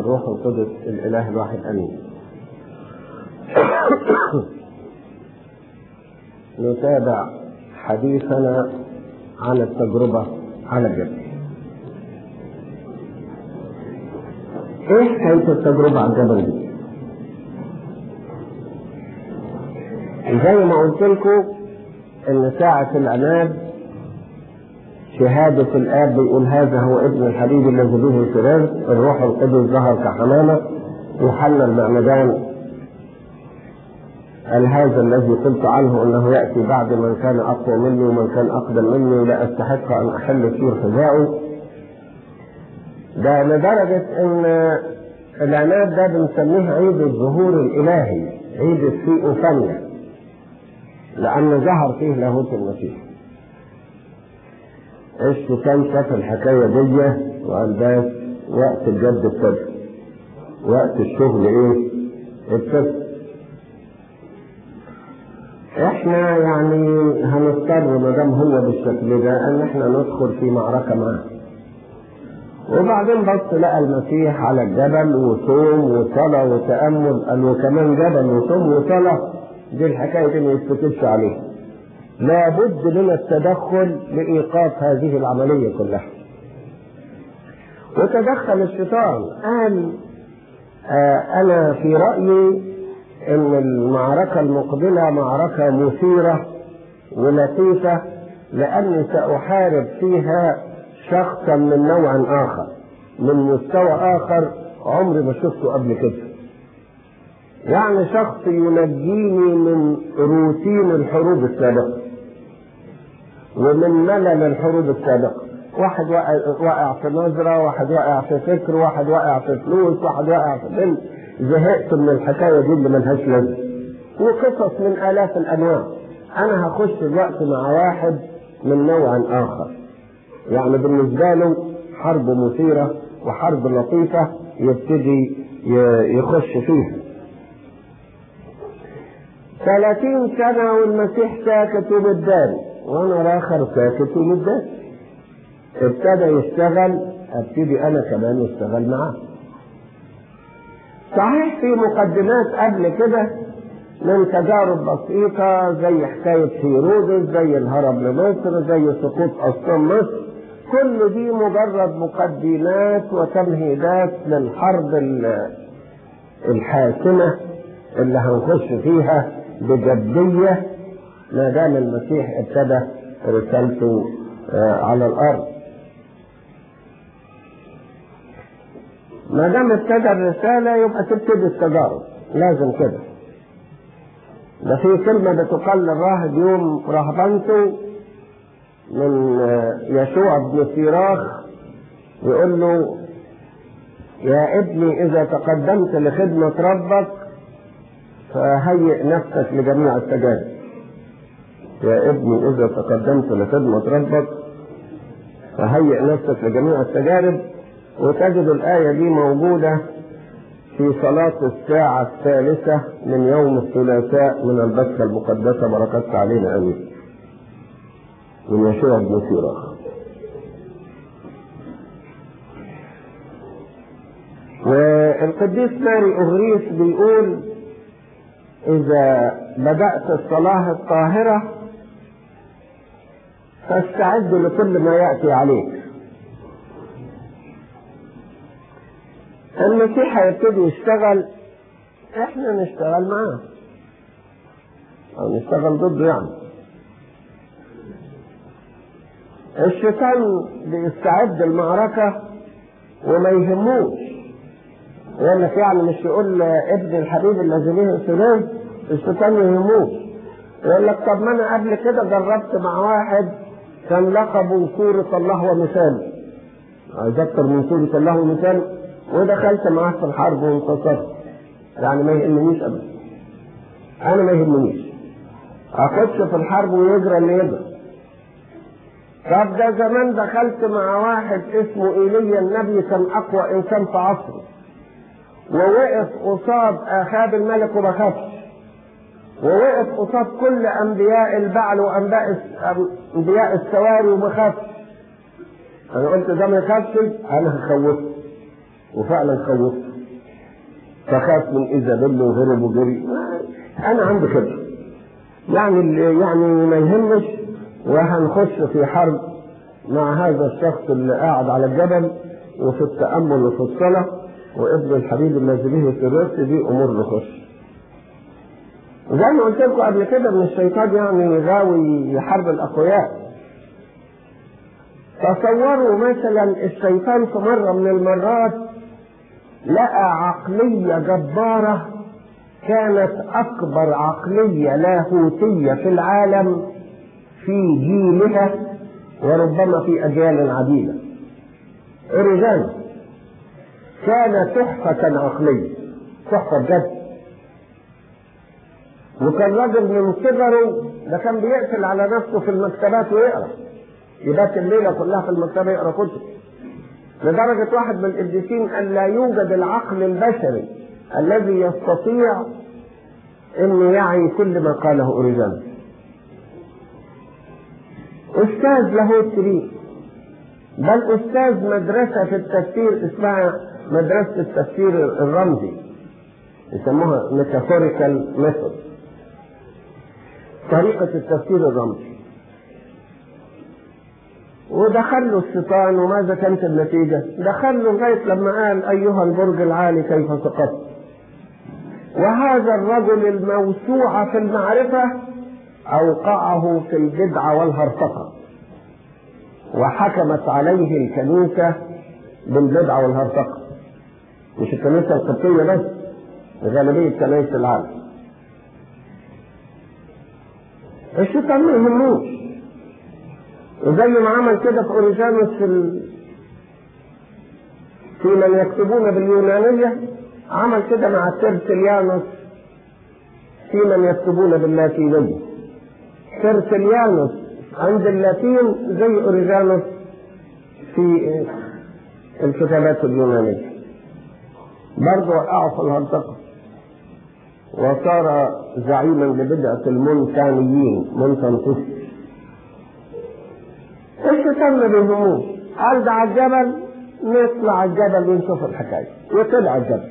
والروح القدس الاله الواحد امين نتابع حديثنا عن التجربة على الجبل ايه حكاية التجربة على الجبل دي؟ زي ما قلت لكم ان ساعة العناد شهادة الآب بيقول هذا هو ابن الحبيب الذي به سرار الروح القدس ظهر كحمامة يوحنا المعمدان قال هذا الذي قلت عنه انه ياتي بعد من كان اقوى مني ومن كان اقدم مني لا استحق ان احل سير حذائه ده لدرجة ان العناد ده بنسميه عيد الظهور الالهي عيد الثيوفانيا لأن ظهر فيه لاهوت المسيح الشيطان شاف الحكاية دي وقال بس وقت الجد ابتدى وقت الشغل ايه ابتدى احنا يعني هنضطر ما دام هو بالشكل ده ان احنا ندخل في معركة معاه وبعدين بص لقى المسيح على الجبل وصوم وصلاة وتأمل قال وكمان جبل وصوم وصلاة دي الحكاية دي ما يتكتبش عليها لابد من التدخل لإيقاف هذه العملية كلها وتدخل الشيطان قال آه أنا في رأيي إن المعركة المقبلة معركة مثيرة ولطيفة لأني سأحارب فيها شخصا من نوع آخر من مستوى آخر عمري ما شفته قبل كده يعني شخص ينجيني من روتين الحروب السابقة ومن ملل الحروب السابقة واحد واقع في نظرة واحد واقع في فكر واحد واقع في فلوس واحد واقع في بنت زهقت من الحكاية دي اللي ملهاش لازمة وقصص من آلاف الأنواع أنا هخش دلوقتي مع واحد من نوع آخر يعني بالنسبة له حرب مثيرة وحرب لطيفة يبتدي يخش فيها ثلاثين سنة والمسيح ساكت ومتداري وأنا الآخر ساكت ومتداري ابتدى يشتغل ابتدي أنا كمان اشتغل معاه صحيح في مقدمات قبل كده من تجارب بسيطة زي حكاية هيرودس زي الهرب لمصر زي سقوط أسطول مصر كل دي مجرد مقدمات وتمهيدات للحرب الحاسمة اللي هنخش فيها بجدية ما دام المسيح ابتدى رسالته على الأرض ما دام ابتدى الرسالة يبقى تبتدي التجارب لازم كده ده في كلمة بتقال للراهب يوم رهبنته من يشوع بن سيراخ يقول له يا ابني إذا تقدمت لخدمة ربك فهيئ نفسك لجميع التجارب يا ابني إذا تقدمت لخدمة ربك فهيئ نفسك لجميع التجارب وتجد الآية دي موجودة في صلاة الساعة الثالثة من يوم الثلاثاء من البثة المقدسة بركات علينا أمين من يشوع بن سيراخ والقديس ماري أغريس بيقول إذا بدأت الصلاة الطاهرة فاستعد لكل ما يأتي عليك المسيح هيبتدي يشتغل احنا نشتغل معاه او نشتغل ضده يعني الشيطان بيستعد المعركة وما يهموش يقول لك يعني مش يقول ابن الحبيب الذي به سنان الشيطان يهموش يقول لك طب ما انا قبل كده جربت مع واحد كان لقبه سورة الله ومثاله عايز اكتر من سورة الله ومثاله ودخلت معاه في الحرب وانتصرت يعني ما يهمنيش ابدا انا ما يهمنيش اخش في الحرب ويجرى اللي يجرى طب ده زمان دخلت مع واحد اسمه ايليا النبي كان اقوى انسان في عصره ووقف قصاد اخاب الملك وما خافش ووقف قصاد كل انبياء البعل وانبياء انبياء السواري وما خافش انا قلت ده ما يخافش انا هخوفه وفعلا خوفته فخاف من ايزابيل وهرب وجري انا عندي كده يعني اللي يعني ما يهمش وهنخش في حرب مع هذا الشخص اللي قاعد على الجبل وفي التامل وفي الصلاه وابن الحبيب الذي به في الرأس دي امور نخش زي ما قلت لكم قبل كده ان الشيطان يعني غاوي يحارب الاقوياء تصوروا مثلا الشيطان في مره من المرات لقى عقليه جباره كانت اكبر عقليه لاهوتيه في العالم في جيلها وربما في اجيال عديده اوريجان كان تحفه عقليه تحفه بجد وكان راجل من صغره ده كان بيقفل على نفسه في المكتبات ويقرا يبات الليله كلها في المكتبه يقرا كتب لدرجه واحد من القديسين قال لا يوجد العقل البشري الذي يستطيع انه يعي كل ما قاله اوريجان استاذ لاهوت كبير بل استاذ مدرسه في التفسير اسمها مدرسه التفسير الرمزي يسموها ميتافوريكال ميثود طريقة التفسير الرمزي ودخل له الشيطان وماذا كانت النتيجة؟ دخل له لغاية لما قال أيها البرج العالي كيف سقطت؟ وهذا الرجل الموسوعة في المعرفة أوقعه في البدعة والهرطقة وحكمت عليه الكنيسة بالبدعة والهرطقة مش الكنيسة القبطية بس غالبية كنائس العالم الشيطان ما يهموش وزي ما عمل كده في اوريجانوس في ال... في من يكتبون باليونانية عمل كده مع ترتليانوس في من يكتبون باللاتينية ترتليانوس عند اللاتين زي اوريجانوس في الكتابات اليونانية برضه وقعوا في الهرطقة وصار زعيما لبدعة المونتانيين مونتانتوس الشيطان ما بيهموش قال ده على الجبل نطلع الجبل ونشوف الحكاية وطلع الجبل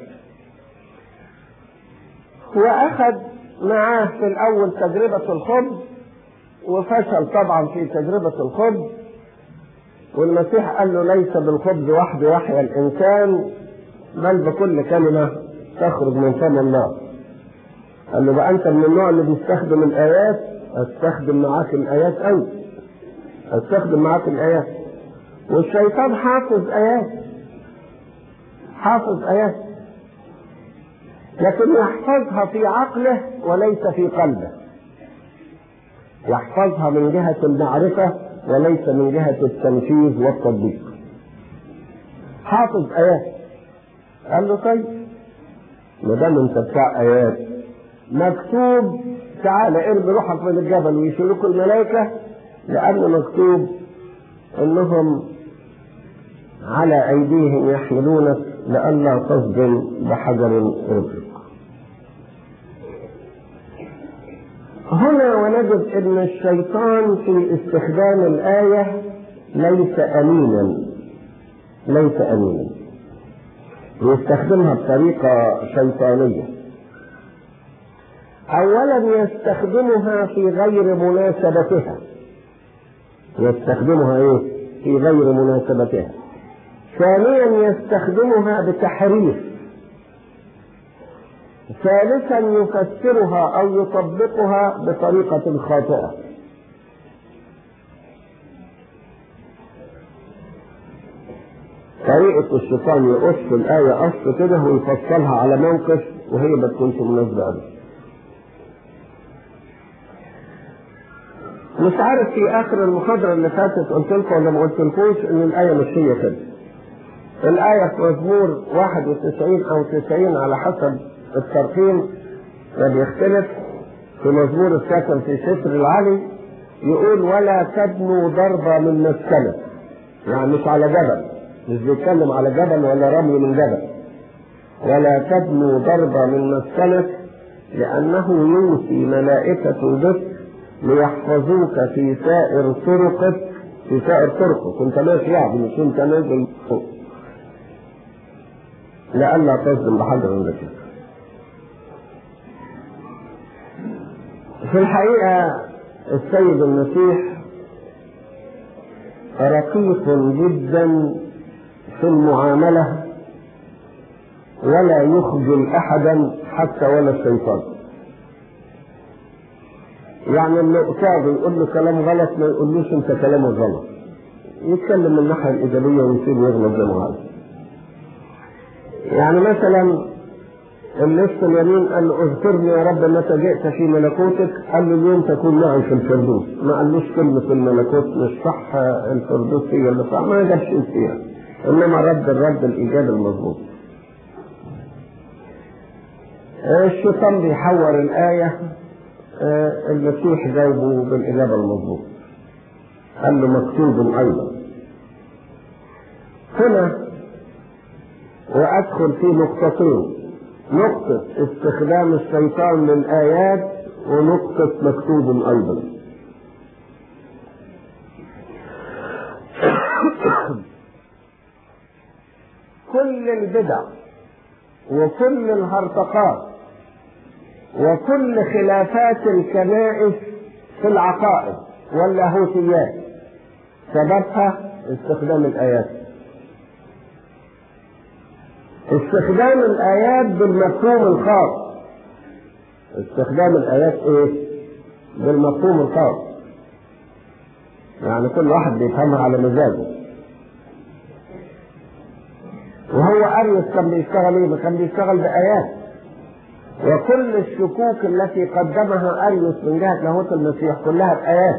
وأخذ معاه في الأول تجربة الخبز وفشل طبعا في تجربة الخبز والمسيح قال له ليس بالخبز وحده يحيا الإنسان بل بكل كلمة تخرج من فم الله قال له بقى انت من النوع اللي بيستخدم الايات استخدم معاك الايات قوي استخدم معاك الايات والشيطان حافظ ايات حافظ ايات لكن يحفظها في عقله وليس في قلبه يحفظها من جهة المعرفة وليس من جهة التنفيذ والتطبيق حافظ آيات قال له طيب ما دام انت بتاع آيات مكتوب تعالى ارمي روحك من الجبل ويشيلوك الملائكة لأن مكتوب إنهم على أيديهم يحملونك لئلا تصدم بحجر ربك هنا ونجد أن الشيطان في استخدام الآية ليس أمينا ليس أمينا يستخدمها بطريقة شيطانية اولا يستخدمها في غير مناسبتها يستخدمها ايه في غير مناسبتها ثانيا يستخدمها بتحريف ثالثا يفسرها او يطبقها بطريقة خاطئة طريقة الشيطان يقص الآية قص كده ويفصلها على موقف وهي ما تكونش مناسبة أبدا مش عارف في اخر المحاضرة اللي فاتت قلت لكم ولا ما قلتلكوش ان الآية مش هي كده. الآية في مزمور 91 أو 90 على حسب الترقيم ما بيختلف في مزمور الساكن في ستر العلي يقول ولا تبنوا ضربة من مسكنة يعني مش على جبل مش بيتكلم على جبل ولا رمي من جبل ولا تبنوا ضربة من مسكنة لأنه يوصي ملائكة بك ليحفظوك في سائر طرقك في سائر طرقك كنت ماشي يعني مش كنت نازل فوق لئلا تصدم بحجر ذكي في الحقيقة السيد المسيح رقيق جدا في المعاملة ولا يخجل أحدا حتى ولا الشيطان يعني اللي قصاده يقول له كلام غلط ما يقولوش انت كلامك غلط يتكلم من الناحية الإيجابية ويسيبه يغلط زي ما عايز يعني مثلا اللص اليمين قال له اذكرني يا رب متى جئت في ملكوتك قال له اليوم تكون معي في الفردوس ما قالوش كلمة الملكوت مش صح الفردوس هي اللي صح ما جابش فيها انما رد الرد الايجابي المظبوط الشيطان بيحور الآية المسيح جاوبه بالإجابة المظبوطة قال له مكتوب أيضا هنا وأدخل في نقطتين نقطة استخدام الشيطان للآيات ونقطة مكتوب أيضا كل البدع وكل الهرطقات وكل خلافات الكنائس في العقائد واللاهوتيات سببها استخدام الآيات استخدام الآيات بالمفهوم الخاص استخدام الآيات إيه؟ بالمفهوم الخاص يعني كل واحد بيفهمها على مزاجه وهو أريوس كان بيشتغل إيه؟ كان بيشتغل بآيات وكل الشكوك التي قدمها أريوس من جهة لاهوت المسيح كلها بآيات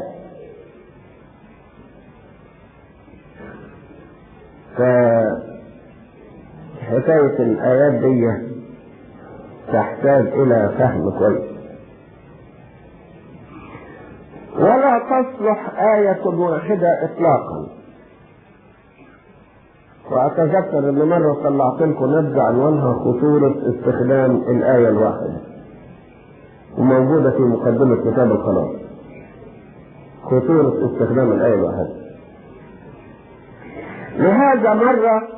فحكاية الآيات دي تحتاج إلى فهم كويس ولا تصلح آية واحدة إطلاقا وأتذكر أن مرة طلعت لكم نبذة عنوانها خطورة استخدام الآية الواحدة وموجودة في مقدمة كتاب الخلاص خطورة استخدام الآية الواحدة لهذا مرة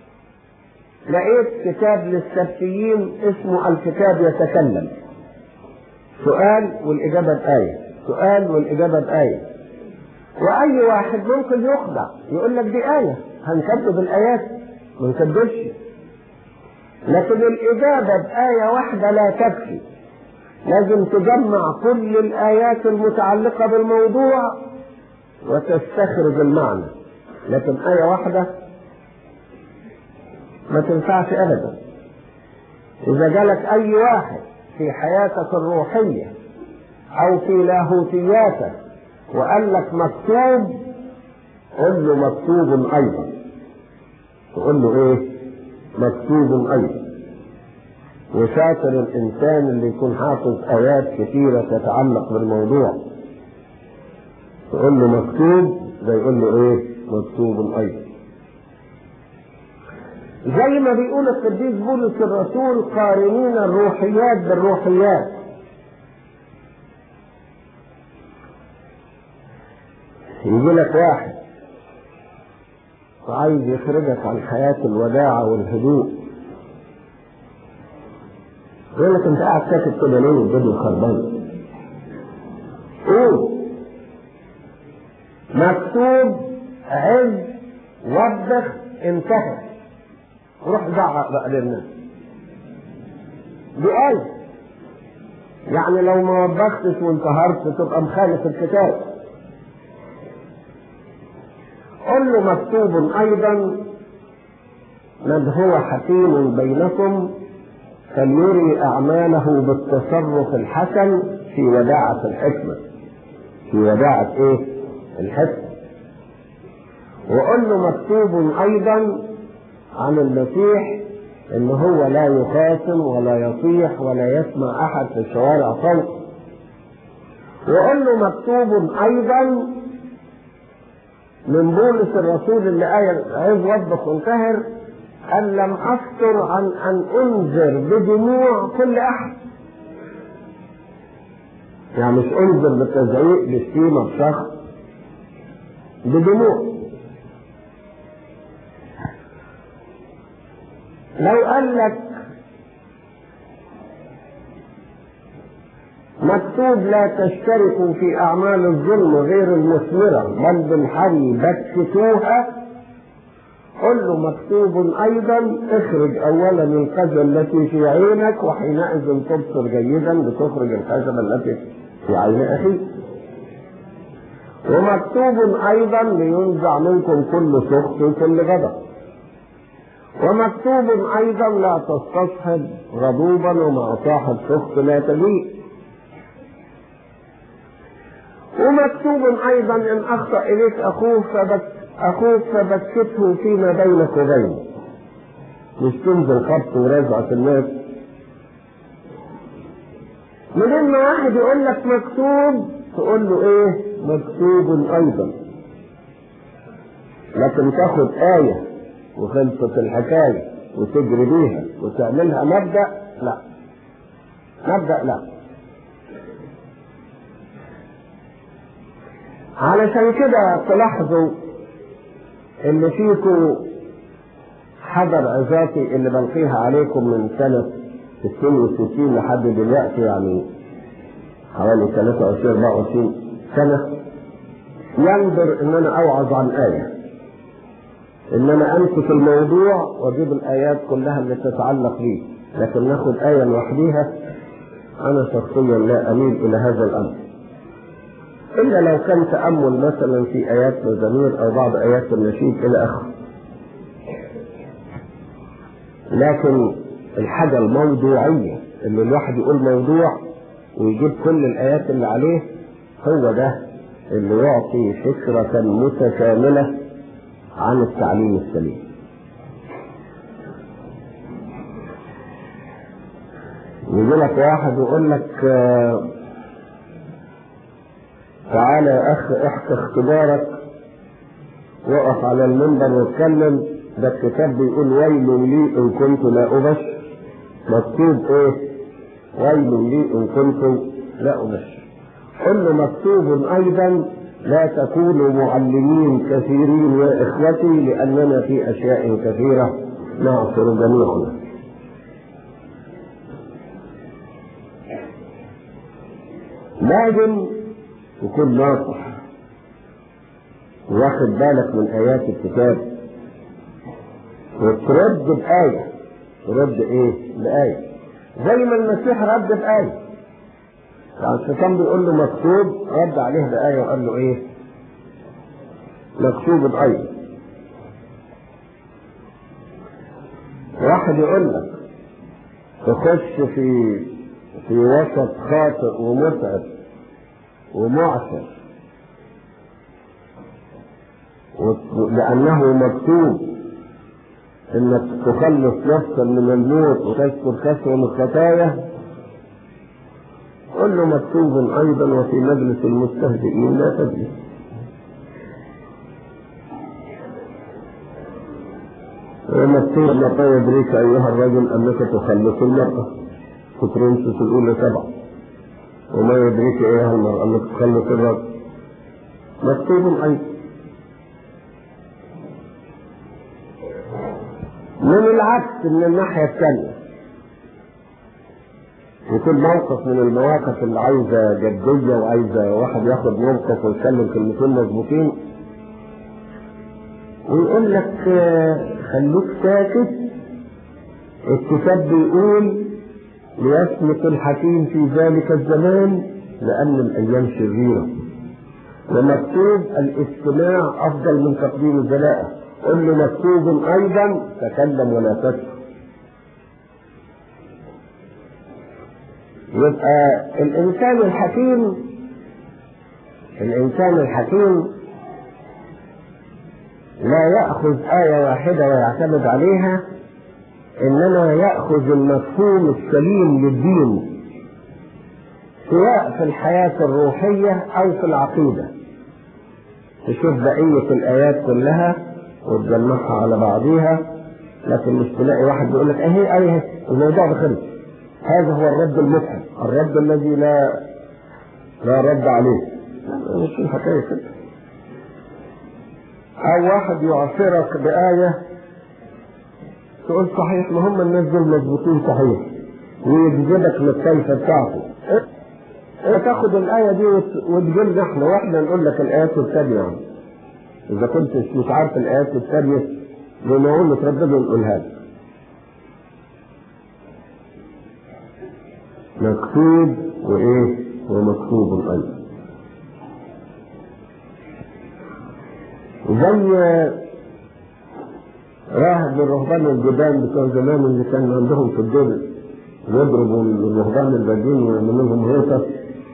لقيت كتاب للسبتيين اسمه الكتاب يتكلم سؤال والإجابة بآية سؤال والإجابة بآية وأي واحد ممكن يخدع يقول لك دي آية هنكذب الآيات ما نكذبش لكن الإجابة بآية واحدة لا تكفي لازم تجمع كل الآيات المتعلقة بالموضوع وتستخرج المعنى لكن آية واحدة ما تنفعش أبدا إذا جالك أي واحد في حياتك الروحية أو في لاهوتياتك وقال لك مكتوب قل له مكتوب أيضا تقول له إيه؟ مكتوب أيضا وشاطر الإنسان اللي يكون حافظ آيات كثيرة تتعلق بالموضوع تقول له مكتوب ده يقول له إيه؟ مكتوب أيضا زي ما بيقول القديس بولس الرسول قارنين الروحيات بالروحيات يجي لك واحد وعايز يخرجك عن حياة الوداعة والهدوء يقول لك انت قاعد ساكت كده ليه والدنيا خربانة قول مكتوب عز وبخ انتهى روح زعق بقى للناس دي آية يعني لو ما وبختش وانتهرت تبقى مخالف الكتاب قل له مكتوب ايضا من هو حكيم بينكم فليري اعماله بالتصرف الحسن في وداعة الحكمة في وداعة ايه الحكمة وقل له مكتوب ايضا عن المسيح ان هو لا يخاصم ولا يصيح ولا يسمع احد في الشوارع صوت وقل له مكتوب ايضا من بولس الرسول اللي آية عايز وضح وانتهر أن لم أفتر عن أن أنذر بدموع كل أحد يعني مش أنذر بالتزعيق بالشتيمة بشخص بدموع لو قال لك مكتوب لا تشتركوا في أعمال الظلم غير المثمرة بل بالحري بكتوها قل له مكتوب أيضا اخرج أولا القذى التي في عينك وحينئذ تبصر جيدا بتخرج القذى التي في عين أخيك ومكتوب أيضا لينزع منكم كل سخط وكل غضب ومكتوب أيضا لا تستصحب غضوبا ومع صاحب سخط لا تجيء ومكتوب أيضا إن أخطأ إليك أخوه فبك أخوك فبكته فيما بينك وبينه مش تنزل خبط ورزعة الناس من ما واحد يقول لك مكتوب تقول له ايه مكتوب ايضا لكن تاخد آية وخلصت الحكاية وتجري بيها وتعملها مبدأ لا مبدأ لا علشان كده تلاحظوا ان فيكم حضر عظاتي اللي بلقيها عليكم من سنة 62 لحد دلوقتي يعني حوالي 23 24 سنة ينظر ان انا اوعظ عن آية ان انا امسك الموضوع واجيب الايات كلها اللي تتعلق بيه لكن ناخد آية لوحديها انا شخصيا لا اميل الى هذا الامر الا لو كان تامل مثلا في ايات مزامير او بعض ايات النشيد الى اخره لكن الحاجه الموضوعيه اللي الواحد يقول موضوع ويجيب كل الايات اللي عليه هو ده اللي يعطي فكره متكامله عن التعليم السليم يجي لك واحد يقول لك آه تعالى يا اخ احكي اختبارك وقف على المنبر واتكلم ده الكتاب بيقول ويل لي ان كنت لا ابشر مكتوب ايه ويل لي ان كنت لا ابشر قل له مكتوب ايضا لا تكونوا معلمين كثيرين يا اخوتي لاننا في اشياء كثيره نعصر جميعنا لازم تكون ناصح واخد بالك من ايات الكتاب وترد بآية ترد ايه؟ بآية زي ما المسيح رد بآية يعني الشيطان بيقول له مكتوب رد عليه بآية وقال له ايه؟ مكتوب أيضا واحد يقول لك تخش في في وسط خاطئ ومتعب ومعسر لأنه مكتوب إنك تخلص نفسا من الموت وتذكر كسر الخطايا قل له مكتوب أيضا وفي مجلس المستهزئين لا تجلس ومكتوب متى يدريك أيها الرجل أنك تخلص المرأة في كورنثوس الأولى سبعة وما يدريك ايها المرأة انك تخلص الرجل مكتوب ايضا من العكس من الناحية الثانية يكون موقف من المواقف اللي عايزة جدية وعايزة واحد ياخد موقف ويتكلم كلمتين مظبوطين ويقول لك خليك ساكت الكتاب بيقول ليصمت الحكيم في ذلك الزمان لأن الأيام شريرة ومكتوب الاستماع أفضل من تقديم الزلاءة قل له مكتوب أيضا تكلم ولا تسكت يبقى الإنسان الحكيم الإنسان الحكيم لا يأخذ آية واحدة ويعتمد عليها انما ياخذ المفهوم السليم للدين سواء في الحياه الروحيه او في العقيده تشوف بقيه الايات كلها وتجمعها على بعضها لكن مش تلاقي واحد بيقول لك اهي ايه الموضوع ده خلص هذا هو الرد المتعب الرد الذي لا لا رد عليه مش الحكايه كده او واحد يعصرك بايه تقول صحيح ما هم الناس دول مظبوطين صحيح ويجذبك للطائفه بتاعته انت تاخد الايه دي وتجيبنا احنا واحنا نقول لك الايات الثانيه يعني اذا كنت مش عارف الايات الثانيه بنقول لك ربنا نقولها لك مكتوب وايه ومكتوب ايضا زي راهب من رهبان الجبال بتوع زمان اللي كان عندهم في الدول يضربوا الرهبان الباقيين ويعملوا لهم هيصه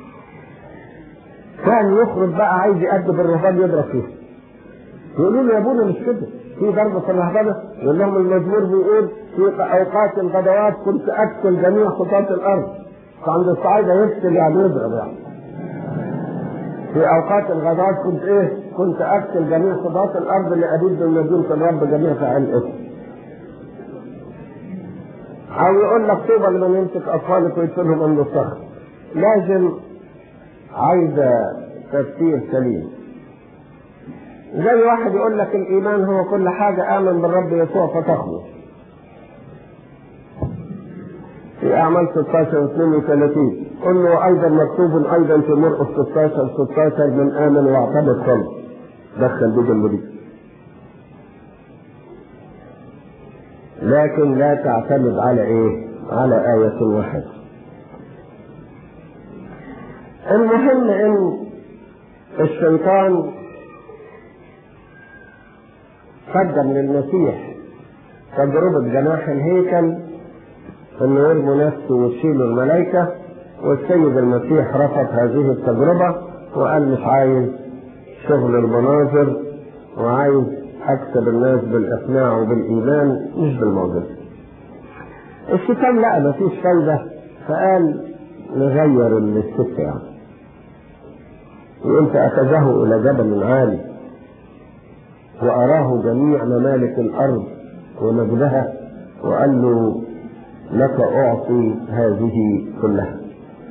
كان يخرج بقى عايز يأدب الرهبان يضرب فيه يقولوا له يا ابونا مش كده في ضربة في الرهبنة يقول لهم المزمور بيقول في أوقات الغدوات كنت أقتل جميع خطاة الأرض فعند الصعايدة يقتل يعني يضرب يعني في أوقات الغدوات كنت إيه؟ كنت أقتل جميع خطاة الأرض لأبيد من مدينة الرب جميع فاعل اسم أو يقول لك طوبى لمن يمسك أطفالك ويدفنهم عند الصخر لازم عايزة تفكير سليم زي واحد يقول لك الإيمان هو كل حاجة آمن بالرب يسوع فتخلص في أعمال 16 و 32 قل له أيضا مكتوب أيضا في مرقس 16 16 من آمن واعتمد خلص دخل دي جنب دي لكن لا تعتمد على ايه؟ على آية واحدة. المهم ان الشيطان قدم للمسيح تجربة جناح الهيكل انه يرمي نفسه وتشيله الملائكة والسيد المسيح رفض هذه التجربة وقال مش عايز شغل المناظر وعايز اكسب الناس بالاقناع وبالايمان مش بالمعجزة. الشيطان لقى مفيش فايدة فقال نغير السكة يعني. وانت اخذه الى جبل عالي واراه جميع ممالك الارض ومجدها وقال له لك اعطي هذه كلها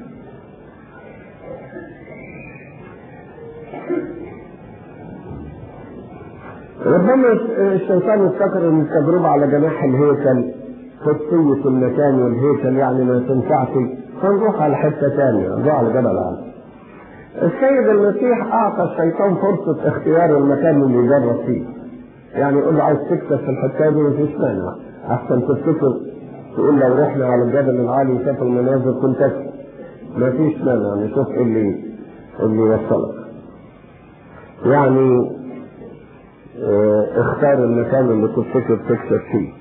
ربما الشيطان افتكر ان التجربة على جناح الهيكل خصية المكان والهيكل يعني ما تنفعش فنروح على حتة ثانية نروح على جبل عالي السيد المسيح اعطى الشيطان فرصة اختيار المكان اللي يجرب فيه يعني يقول له عايز تكسب في الحتة دي مفيش مانع احسن تفتكر تقول لو رحنا على الجبل العالي وشاف المناظر كنت اكسب مفيش مانع نشوف ايه اللي اللي يوصلك يعني اه اختار المكان اللي تفتكر تكسب فيه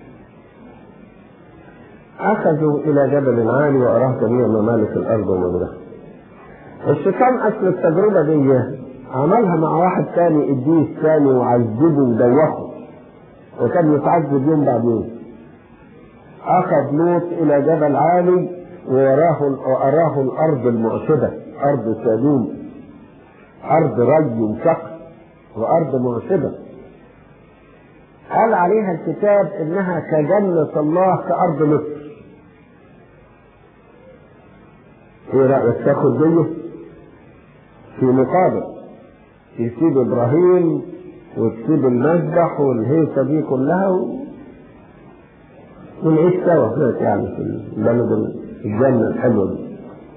اخذوا الى جبل عالي واراه جميع ممالك الارض ومجدها الشيطان اصل التجربه دي عملها مع واحد تاني اديه تاني وعذبه ودوخه وكان يتعذب يوم بعد يوم اخذ لوط الى جبل عالي ووراه واراه الارض المعشبه ارض سدوم ارض ري وشق وارض معشبه قال عليها الكتاب انها كجنه الله كارض مصر ايه رايك تاخد ديه في مقابل تسيب ابراهيم وتسيب المذبح والهيصه دي كلها و... ونعيش سوا هناك يعني في البلد الجنه الحلوه دي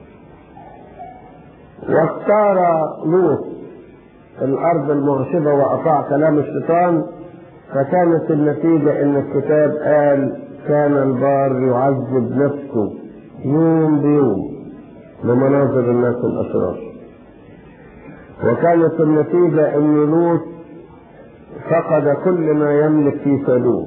واختار لوط الارض المعشبه واطاع كلام الشيطان فكانت النتيجه ان الكتاب قال كان البار يعذب نفسه يوم بيوم بمناظر الناس الاشرار وكانت النتيجة أن لوط فقد كل ما يملك في سدوم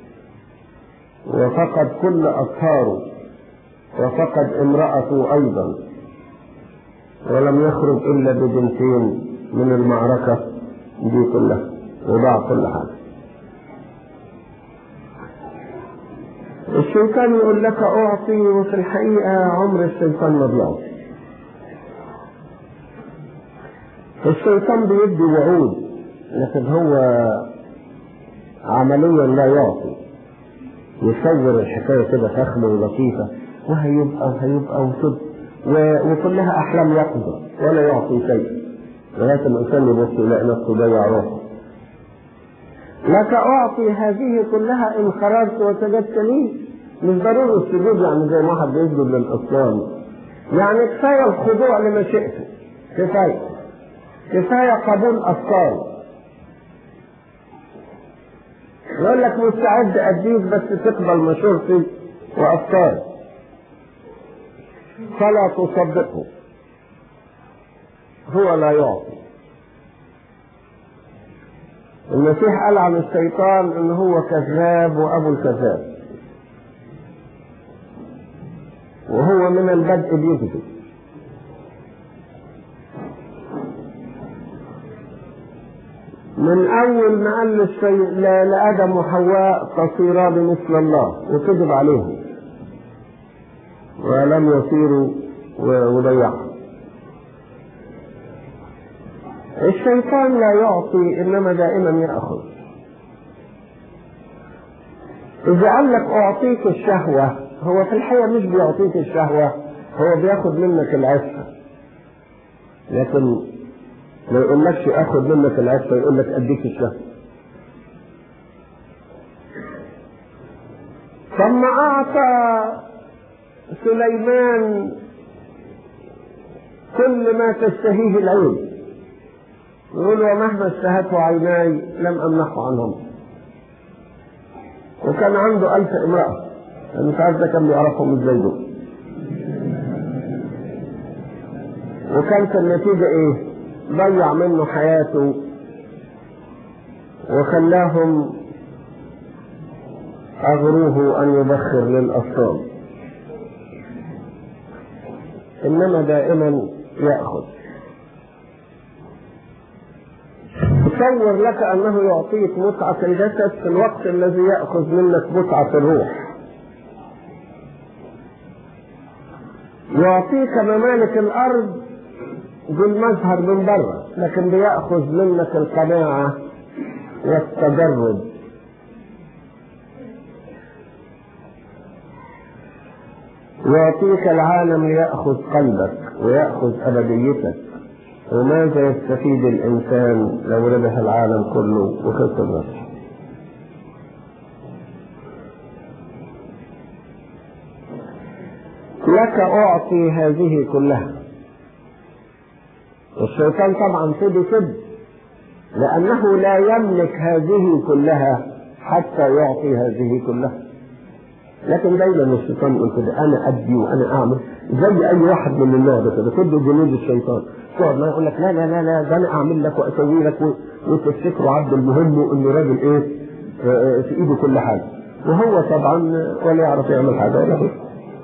وفقد كل أطهاره وفقد امرأته أيضا ولم يخرج إلا ببنتين من المعركة دي كلها وضاع كل حاجة الشيطان يقول لك أعطي وفي الحقيقة عمر الشيطان ما بيعطي الشيطان بيدي وعود لكن هو عمليا لا يعطي يصور الحكايه كده فخمه ولطيفه وهيبقى وهيبقى وتب وكلها احلام يقظه ولا يعطي شيء لغايه ما الانسان يبص يلاقي نفسه ضيع روحه لك اعطي هذه كلها ان خرجت وسجدت لي مش ضروري السجود يعني زي ما واحد بيسجد للاصنام يعني كفاية الخضوع لمشيئته كفاية كفاية قبول أفكاره يقول لك مستعد أديك بس تقبل مشورتي وأفكاري فلا تصدقه هو لا يعطي المسيح قال عن الشيطان ان هو كذاب وابو الكذاب وهو من البدء بيكذب من اول ما قال للشيء لادم وحواء تصيران مثل الله وكذب عليهم ولم يصيروا وضيعهم الشيطان لا يعطي انما دائما ياخذ اذا قال لك اعطيك الشهوه هو في الحقيقه مش بيعطيك الشهوه هو بياخد منك العفه لكن ما يقولكش اخد منك العفه يقول لك اديك الشهوه ثم اعطى سليمان كل ما تشتهيه العين يقول ومهما اشتهته عيناي لم امنحه عنهم وكان عنده ألف امرأة أنا مش عارف ده كان بيعرفهم ازاي دول وكانت النتيجة ايه؟ ضيع منه حياته وخلاهم أغروه أن يبخر للأصنام إنما دائما يأخذ تصور لك أنه يعطيك متعة الجسد في الوقت الذي يأخذ منك متعة الروح يعطيك ممالك الأرض بالمظهر من بره لكن بيأخذ منك القناعة والتجرد يعطيك العالم ليأخذ قلبك ويأخذ أبديتك وماذا يستفيد الإنسان لو ربح العالم كله وخسر نفسه لك أعطي هذه كلها الشيطان طبعا كده كده لأنه لا يملك هذه كلها حتى يعطي هذه كلها لكن دايما الشيطان يقول كده انا ادي وانا اعمل زي اي واحد من الناس كده كله جنود الشيطان تقعد ما يقول لك لا لا لا لا ده انا اعمل لك واسوي لك وتفتكره عبد المهم وانه راجل ايه في ايده كل حاجه وهو طبعا ولا يعرف يعمل حاجه ولا هو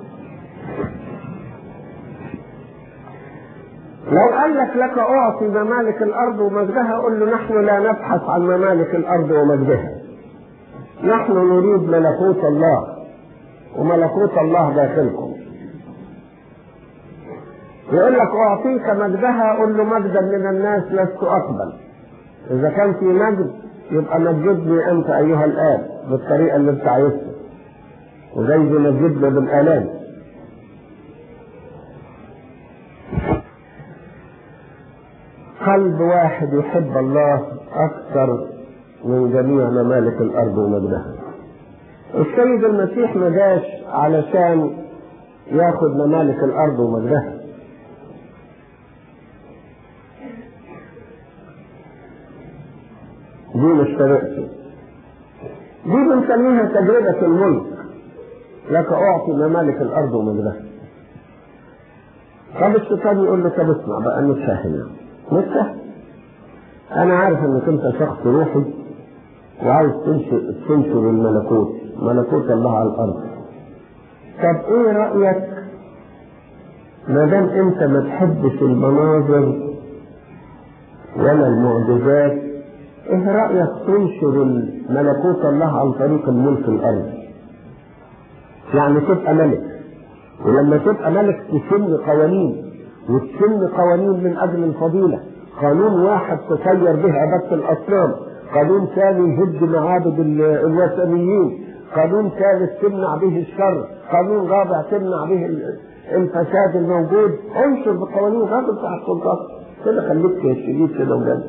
لو قال لك لك اعطي ممالك الارض ومجدها قل له نحن لا نبحث عن ممالك الارض ومجدها نحن نريد ملكوت الله وملكوت الله داخلكم يقول لك اعطيك مجدها قل له مجدا من الناس لست اقبل اذا كان في مجد يبقى مجدني انت ايها الاب بالطريقه اللي انت عايزها وزي مجدنا بالالام قلب واحد يحب الله اكثر من جميع ممالك الارض ومجدها السيد المسيح ما جاش علشان ياخد ممالك الارض ومجدها دي مش طريقته دي بنسميها تجربة الملك لك أعطي ممالك الأرض ومجدها طب الشيطان يقول له طب اسمع بقى نتفاهم نتفاهم أنا عارف إنك أنت شخص روحي وعايز تنشر تنشر الملكوت ملكوت الله على الارض طب ايه رايك ما دام انت ما تحبش المناظر ولا المعجزات ايه رايك تنشر ملكوت الله عن طريق الملك الارضي يعني تبقى ملك ولما تبقى ملك تسن قوانين وتسن قوانين من اجل الفضيله قانون واحد تسير به عباده الاصنام قانون ثاني يهد معابد الوثنيين قانون ثالث تمنع به الشر قانون رابع تمنع به الفساد الموجود انشر بقوانين غير بتاع السلطات كده خليك شديد كده وجد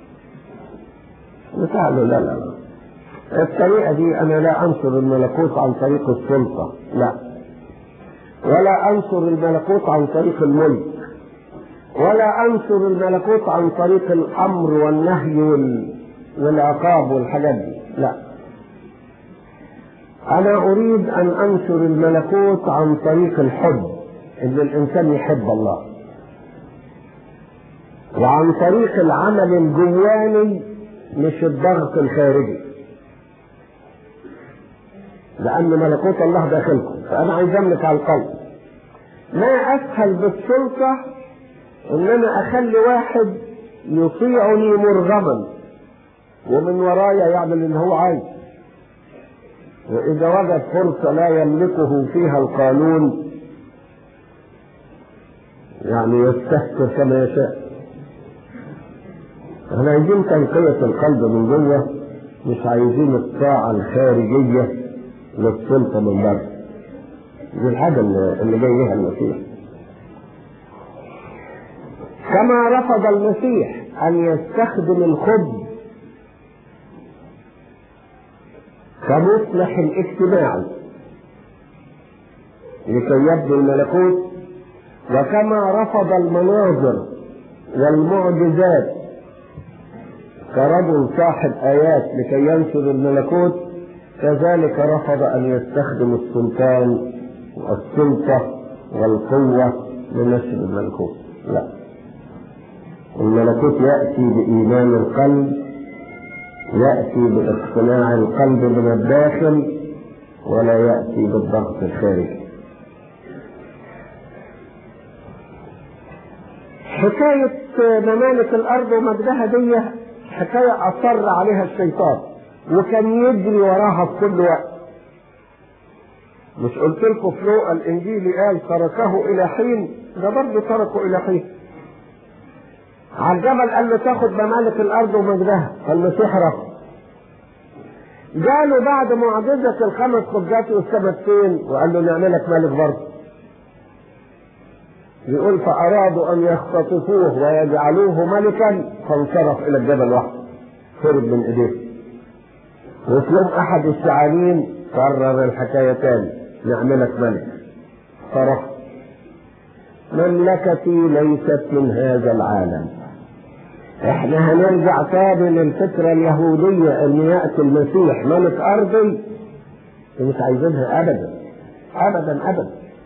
بتاع له لا لا لا الطريقة دي أنا لا أنشر الملكوت عن طريق السلطة لا ولا أنصر الملكوت عن طريق الملك ولا أنصر الملكوت عن طريق الأمر والنهي والعقاب والحاجات دي لا أنا أريد أن أنشر الملكوت عن طريق الحب إن الإنسان يحب الله وعن طريق العمل الجواني مش الضغط الخارجي لأن ملكوت الله داخلكم فأنا عايز أملك على القلب ما أسهل بالسلطة إن أنا أخلي واحد يطيعني مرغما ومن ورايا يعمل اللي هو عايز وإذا وجد فرصة لا يملكه فيها القانون يعني يستهتر كما يشاء احنا عايزين تنقية القلب من جوه مش عايزين الطاعة الخارجية للسلطة من بره دي الحاجة اللي جاي بيها المسيح كما رفض المسيح أن يستخدم الخبز كمصلح الاجتماعي لكي يبدو الملكوت وكما رفض المناظر والمعجزات كرجل صاحب آيات لكي ينشر الملكوت كذلك رفض أن يستخدم السلطان والسلطة والقوة لنشر الملكوت لا الملكوت يأتي بإيمان القلب يأتي باقتناع القلب من الداخل ولا يأتي بالضغط الخارجي حكاية ممالك الأرض ومجدها دي حكاية أصر عليها الشيطان وكان يجري وراها في كل وقت مش قلت لكم في لوقا الإنجيلي قال تركه إلى حين ده برضه تركه إلى حين على الجبل قال له تاخد ممالك الأرض ومجدها فالمسيح رفض جاله بعد معجزة الخمس خبزات والسبتين وقال له نعملك ملك برضه يقول فأرادوا أن يختطفوه ويجعلوه ملكا فانصرف إلى الجبل وحده هرب من إيديه وفي يوم أحد الشعانين قرر الحكاية تاني نعملك ملك فرفض مملكتي ليست من هذا العالم احنا هنرجع تاني للفكرة اليهودية ان يأتي المسيح ملك ارضي مش عايزينها ابدا ابدا ابدا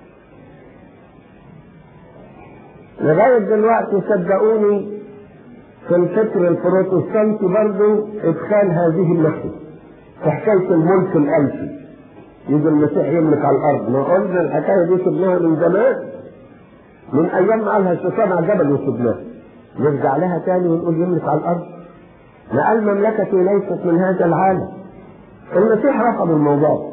لغاية دلوقتي صدقوني في الفكر البروتستانتي برضه ادخال هذه الناحية في حكاية الملك الألفي يجي المسيح يملك على الأرض ما قلنا الحكاية دي سبناها من زمان من أيام ما قالها الشيطان على الجبل وسبناها نرجع لها تاني ونقول يملك على الأرض لأن مملكتي ليست من هذا العالم المسيح رفض الموضوع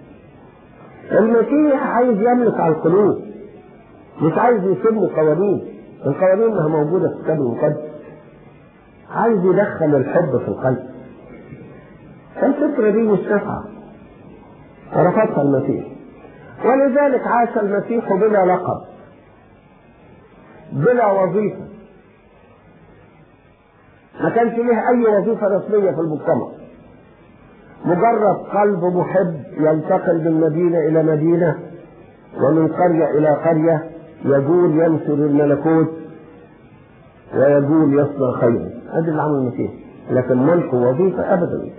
المسيح عايز يملك على القلوب مش عايز يسيب قوانين القوانين انها موجوده في الكتاب المقدس عايز يدخل الحب في القلب الفكره دي مش نافعه رفضها المسيح ولذلك عاش المسيح بلا لقب بلا وظيفه ما كانش له اي وظيفه رسميه في المجتمع مجرد قلب محب ينتقل من مدينه الى مدينه ومن قريه الى قريه يقول ينشر الملكوت ويقول يصنع خيرا هذا اللي عمل المسيح لكن ملك وظيفة أبدا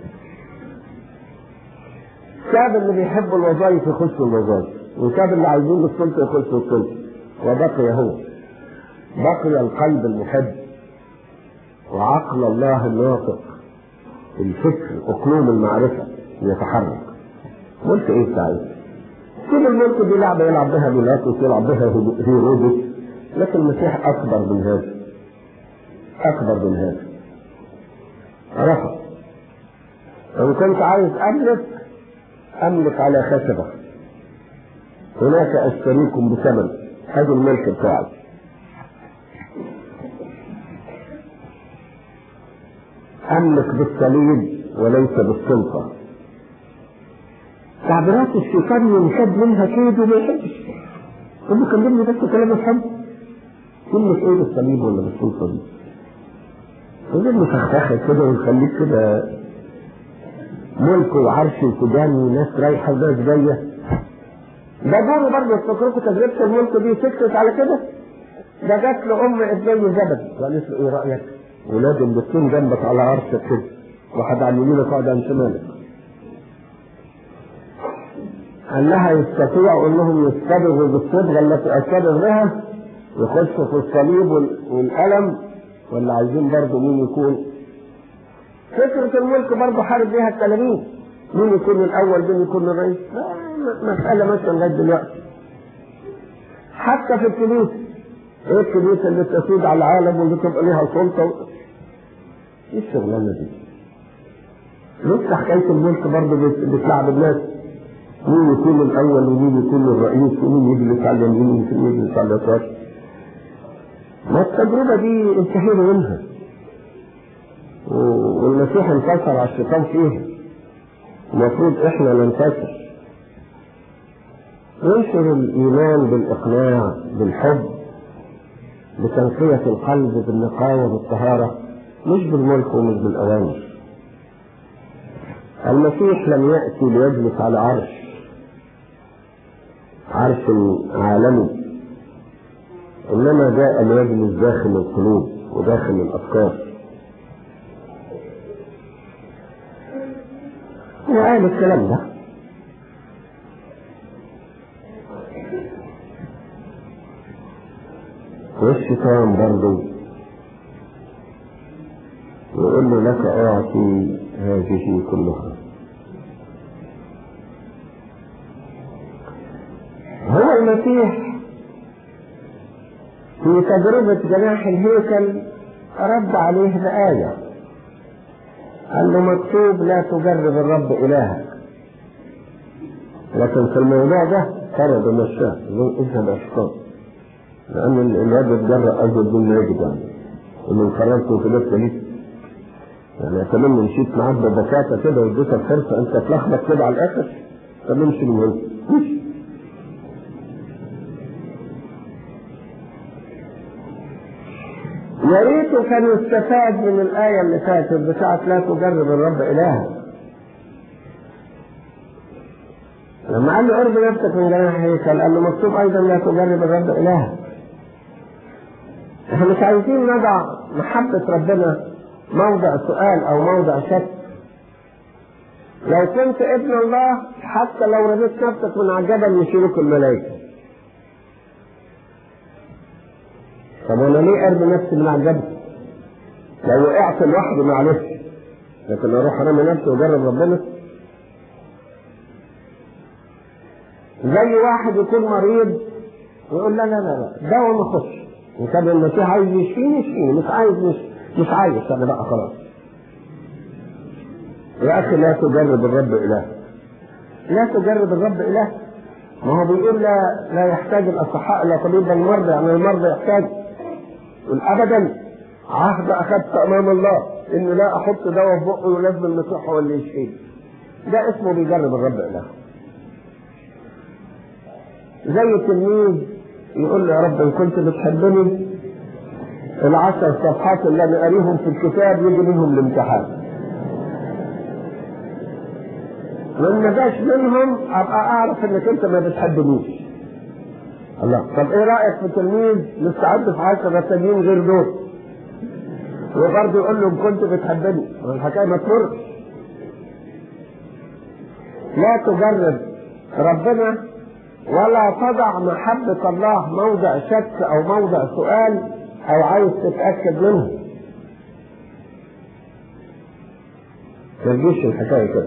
ساب اللي بيحب الوظائف يخش الوظائف وساب اللي عايزين السلطة يخش السلطة وبقي هو بقي القلب المحب وعقل الله الناطق الفكر أقلوم المعرفة يتحرك قلت ايه سعيد كل الملك دي لعبة يلعب بها بيلاطس يلعب بها هيرودس لكن المسيح أكبر من هذا أكبر من هذا رفض إن كنت عايز أملك أملك على خشبة هناك أشتريكم بثمن هذا الملك بتاعي أملك بالصليب وليس بالسلطة تعبيرات الشيطان ينشد منها كيد وما يحبش يقول له كلمني بس كلام الحب كلمة ايه بالصليب ولا بالسلطة دي؟ يقول له فخفخة كده ويخليك كده ملك وعرش وكدان وناس رايحة وناس جاية ده دوري برضه تفكركم تجربة الملك دي سكتت على كده ده جات له ام ابني زبد قالت له ايه رايك؟ ولاد البستون جنبك على عرشك كده واحد على يمينك وواحد عن شمالك قال لها يستطيع انهم يصطبغوا بالصبغه التي اصطبغ بها يخشوا في الصليب والقلم ولا عايزين برضه مين يكون فكرة الملك برضه حارب بيها التلاميذ مين يكون الأول مين يكون الرئيس مسألة ماشية لغاية دلوقتي حتى في الكنيسة ايه الكنيسة اللي تسود على العالم واللي تبقى ليها سلطة ايه الشغلانة دي؟ لسه حكاية الملك برضه بتلعب الناس مين يكون الأول ومين يكون الرئيس ومين يجلس على اليمين ومين يجلس على اليسار ما التجربة دي انتهينا منها والمسيح انتصر على الشيطان فيها المفروض احنا ننتصر ننشر الإيمان بالإقناع بالحب بتنقية القلب بالنقاوة بالطهارة مش بالملك ومش بالأوامر المسيح لم يأتي ليجلس على عرش عرش عالمي إنما جاء ليجلس داخل القلوب وداخل الأفكار وقال الكلام ده والشيطان برضه يقول له لك أعطي هذه كلها هو المسيح في تجربة جناح الهيكل رد عليه بآية قال له مكتوب لا تجرب الرب إلهك لكن في الموضوع ده طرد مشاه اذهب أشقاق لأن الواد اتجرأ أجل من يجب يعني ومن قررت وثلاثة ليه يعني أتمنى مشيت معاك ببساطة كده واديتك فرصة أنت تلخبط كده على الآخر طب امشي من هنا يا ريته كان يستفاد من الآية اللي فاتت بتاعت لا تجرب الرب إلهك. لما قال له ارض نفسك من جناح هيكل قال له مكتوب أيضا لا تجرب الرب إلهك. احنا مش عايزين نضع محبة ربنا موضع سؤال أو موضع شك. لو كنت ابن الله حتى لو رميت نفسك من على الجبل يشيلوك الملائكة. طب انا ليه ارمي نفسي من على الجبل؟ لو وقعت لوحدي معلش لكن اروح ارمي نفسي واجرب ربنا زي واحد يكون مريض ويقول لا لا لا لا دواء ما اخش وكان المسيح عايز يشفيني يشفيني مش عايز مش مش عايز انا بقى خلاص يا اخي لا تجرب الرب اله لا تجرب الرب اله ما هو بيقول لا لا يحتاج الاصحاء الى طبيب المرضى يعني المرضى يحتاج يقول ابدا عهد اخذت امام الله ان لا احط دواء في بقه ولازم المسيح هو اللي يشفيه ده اسمه بيجرب الرب اله زي تلميذ يقول له يا رب ان كنت بتحبني العشر صفحات اللي انا قاريهم في الكتاب يجي منهم الامتحان وان ما جاش منهم ابقى اعرف انك انت ما بتحبنيش الله طب ايه رايك في تلميذ مستعد في عشرة تانيين غير دول وبرضه يقول له ان كنت بتحبني الحكايه ما تمرش لا تجرب ربنا ولا تضع محبة الله موضع شك أو موضع سؤال أو عايز تتأكد منه. ما تجيش الحكاية كده.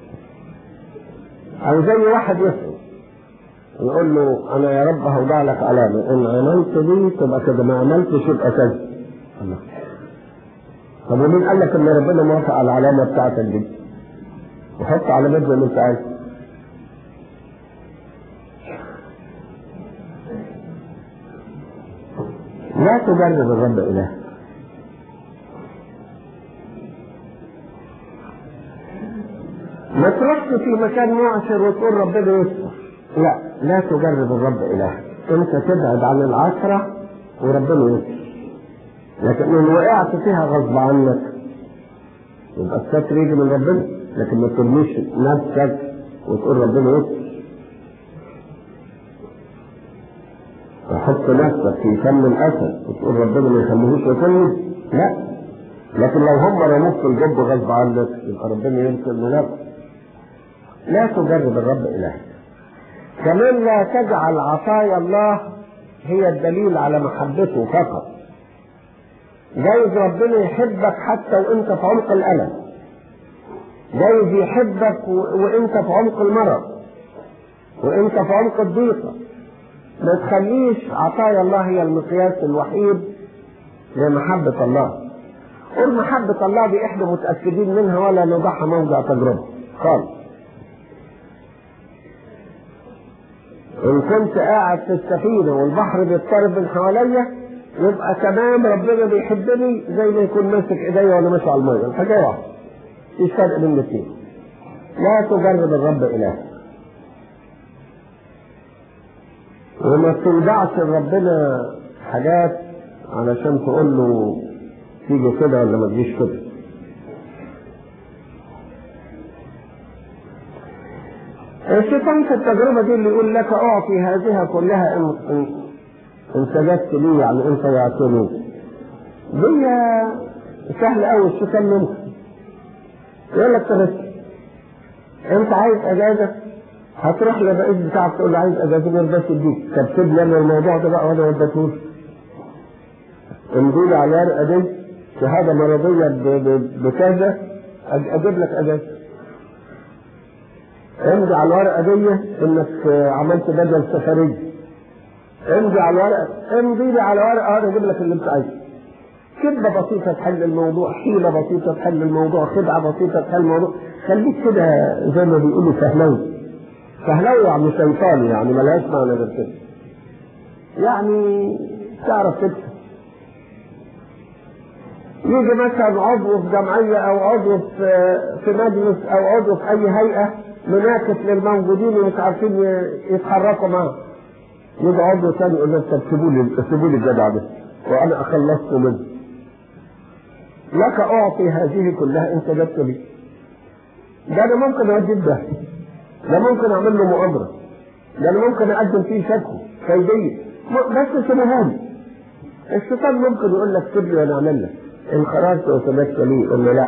أو زي واحد يسأل يقول له أنا يا رب هوضع لك علامة إن عملت دي تبقى كده ما عملتش يبقى كذا. الله. طب ومين قال لك إن ربنا موافق على العلامة بتاعتك دي؟ وحط علامات زي ما أنت عايز. لا تجرب الرب إله ما تروحش في مكان معشر وتقول ربنا يستر لا لا تجرب الرب إله انت تبعد عن العشرة وربنا يستر لكن ان وقعت فيها غصب عنك يبقى الستر يجي من ربنا لكن ما ترميش نفسك وتقول ربنا يستر تحط نفسك في فم الاسد وتقول ربنا ما يخليهوش ياكلني لا لكن لو هم رموك في الجب غصب عنك يبقى ربنا يمكن لا لا تجرب الرب الهك كمان لا تجعل عطايا الله هي الدليل على محبته فقط جايز ربنا يحبك حتى وانت في عمق الالم جايز يحبك و... وانت في عمق المرض وانت في عمق الضيقه ما تخليش عطايا الله هي المقياس الوحيد لمحبة الله قل محبة الله دي احنا متأكدين منها ولا نضعها موضع تجربة خالص ان كنت قاعد في السفينة والبحر بيضطرب من حواليا يبقى تمام ربنا بيحبني زي ما يكون ماسك ايديا وانا ماشي على المية الحاجة واحدة مفيش فرق بين الاثنين لا تجرب الرب الهك وما تودعش لربنا حاجات علشان تقول له تيجي كده ولا ما تجيش كده الشيطان في التجربة دي اللي يقول لك أعطي هذه كلها إن, إن, إن سجدت لي يعني إن طيعتني دي سهل أوي الشيطان ممكن يقول لك طب أنت عايز أجازة هتروح للرئيس بتاعك تقول له عايز اجازه ما يرضاش يديك طب سيب لي انا الموضوع ده بقى وانا ما اديتهوش امضي لي على الورقه دي شهاده مرضيه بكذا اجيب لك اجازه امضي على الورقه دي انك عملت بدل سفريه امضي على الورقه امضي لي على ورقه وانا اجيب لك اللي انت عايزه كذبة بسيطة تحل الموضوع، حيلة بسيطة تحل الموضوع، خدعة بسيطة تحل الموضوع، خليك كده زي ما بيقولوا سهلوي. فهلوي يعني شيطاني يعني ملهاش معنى غير كده يعني تعرف تكسب يجي مثلا عضو في جمعية أو عضو في في مجلس أو عضو في أي هيئة مناكف للموجودين ومش عارفين يتحركوا معاه يجي عضو ثاني يقول لك طب سيبوا لي سيبوا لي الجدع ده وأنا أخلصت منه لك أعطي هذه كلها أنت جبت لي ده أنا ممكن أودي ده ده ممكن اعمل له مؤامره ده انا ممكن اقدم فيه شكوى كيديه بس سيبوهولي الشيطان ممكن يقول لك سيب لي وانا اعمل لك ان خرجت وسبت لي قول له لا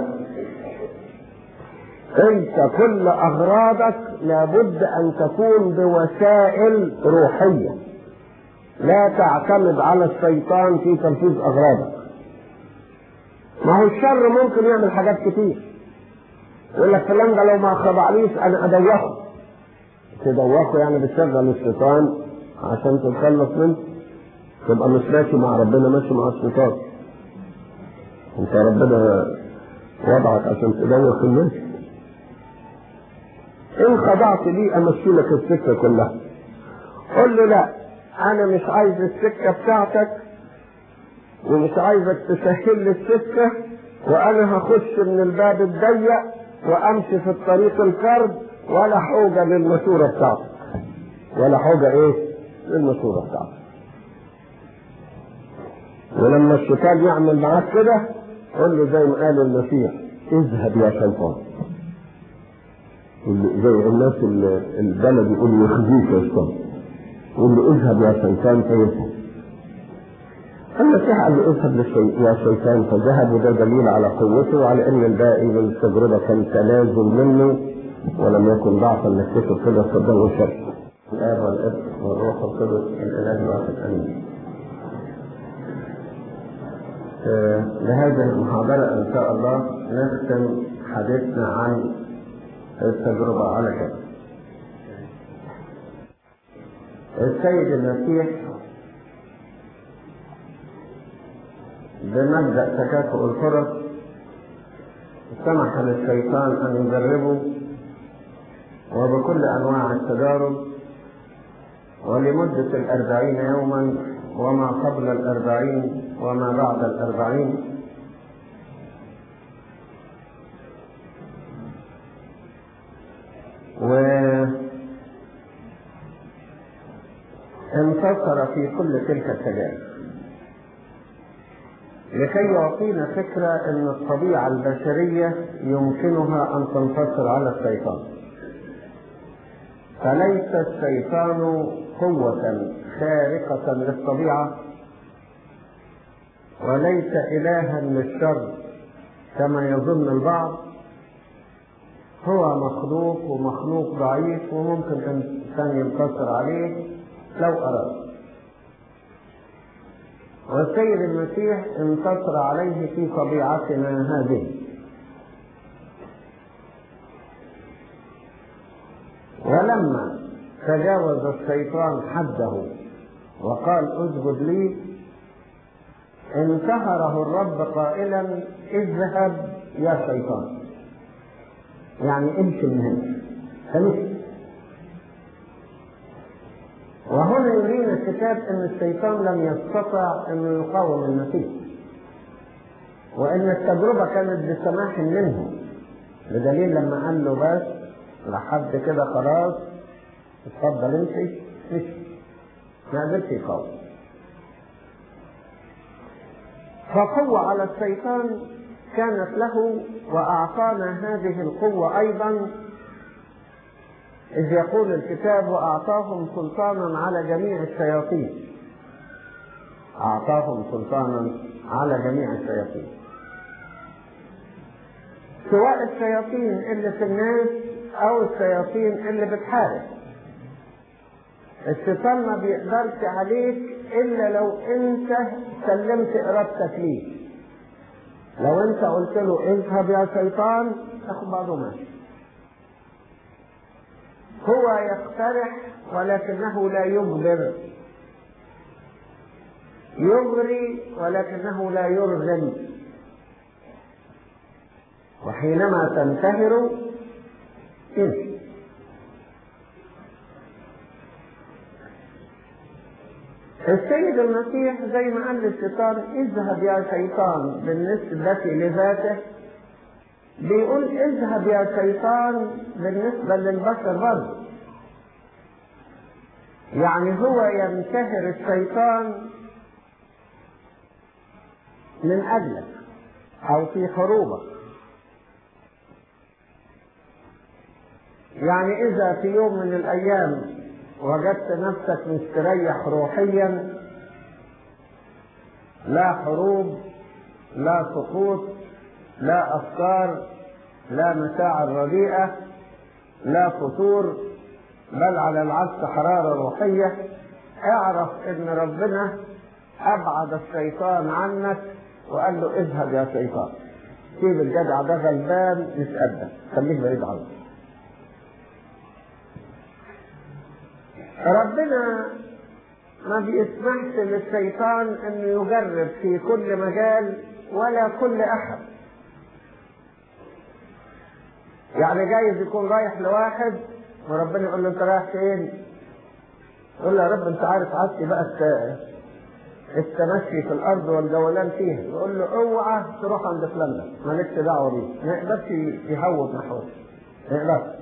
انت كل اغراضك لابد ان تكون بوسائل روحيه لا تعتمد على الشيطان في تنفيذ اغراضك ما هو الشر ممكن يعمل حاجات كتير يقول لك فلان ده لو ما خضعنيش انا ادوخه تدوخه يعني بتشغل الشيطان عشان تتخلص منه تبقى مش ماشي مع ربنا ماشي مع الشيطان انت ربنا وضعك عشان تدوخ الناس ان خضعت لي امشي لك السكه كلها قل له لا انا مش عايز السكه بتاعتك ومش عايزك تسهل لي السكه وانا هخش من الباب الضيق وامشي في الطريق الكرب ولا حوجة للمشورة بتاعتك ولا حوجة ايه للمشورة بتاعتك ولما الشيطان يعمل معاك كده قل له زي ما قال المسيح اذهب يا شيطان زي الناس البلد يقول يخزيك يا شيطان يقول له اذهب يا شيطان فيذهب المسيح قال له اذهب يا شيطان فذهب وده دليل على قوته وعلى ان الباقي من التجربه كان تنازل منه ولم يكن ضعفا نكتشف كده صدق والشر الاب والابن والروح القدس الاله الواحد امين لهذه المحاضرة إن شاء الله نختم حديثنا عن التجربة على كده. السيد المسيح بمبدأ تكافؤ الفرص سمح للشيطان أن يجربه وبكل أنواع التجارب ولمدة الأربعين يوما وما قبل الأربعين وما بعد الأربعين و انتصر في كل تلك التجارب لكي يعطينا فكرة أن الطبيعة البشرية يمكنها أن تنتصر على الشيطان فليس الشيطان قوة خارقة للطبيعة وليس إلها للشر كما يظن البعض هو مخلوق ومخلوق ضعيف وممكن الإنسان ينتصر عليه لو أراد والسيد المسيح انتصر عليه في طبيعتنا هذه ولما تجاوز الشيطان حده وقال اسجد لي انتهره الرب قائلا اذهب يا شيطان يعني امشي من هنا فمشي وهنا يرينا الكتاب ان الشيطان لم يستطع انه يقاوم المسيح وان التجربة كانت بسماح منه بدليل لما قال له بس لحد كده خلاص اتفضل امشي مشي ما قدرش يقاوم فقوة على الشيطان كانت له وأعطانا هذه القوة أيضا إذ يقول الكتاب وأعطاهم سلطانا على جميع الشياطين أعطاهم سلطانا على جميع الشياطين سواء الشياطين اللي في الناس أو الشياطين اللي بتحارب الشيطان ما بيقدرش عليك إلا لو أنت سلمت إرادتك ليه لو أنت قلت له اذهب يا شيطان تاخد بعضه ماشي هو يقترح ولكنه لا يجبر يغري ولكنه لا يرغم وحينما تنتهر تمشي السيد المسيح زي ما قال للشيطان اذهب يا شيطان بالنسبة لذاته بيقول اذهب يا شيطان بالنسبة للبشر برضه يعني هو ينتهر الشيطان من أجلك أو في حروبك يعني إذا في يوم من الأيام وجدت نفسك مستريح روحيا لا حروب لا سقوط لا أفكار لا مشاعر رديئة لا فتور بل على العكس حرارة روحية اعرف ان ربنا ابعد الشيطان عنك وقال له اذهب يا شيطان سيب الجدع ده غلبان مش قدك خليك بعيد عنه ربنا ما بيسمحش للشيطان انه يجرب في كل مجال ولا كل احد يعني جايز يكون رايح لواحد وربنا يقول له انت رايح فين؟ يقول له يا رب انت عارف عادتي بقى التمشي في الارض والجولان فيها يقول له اوعى تروح عند فلان ده مالكش دعوه بيه ما يقدرش يهوب نحوه ما يقدرش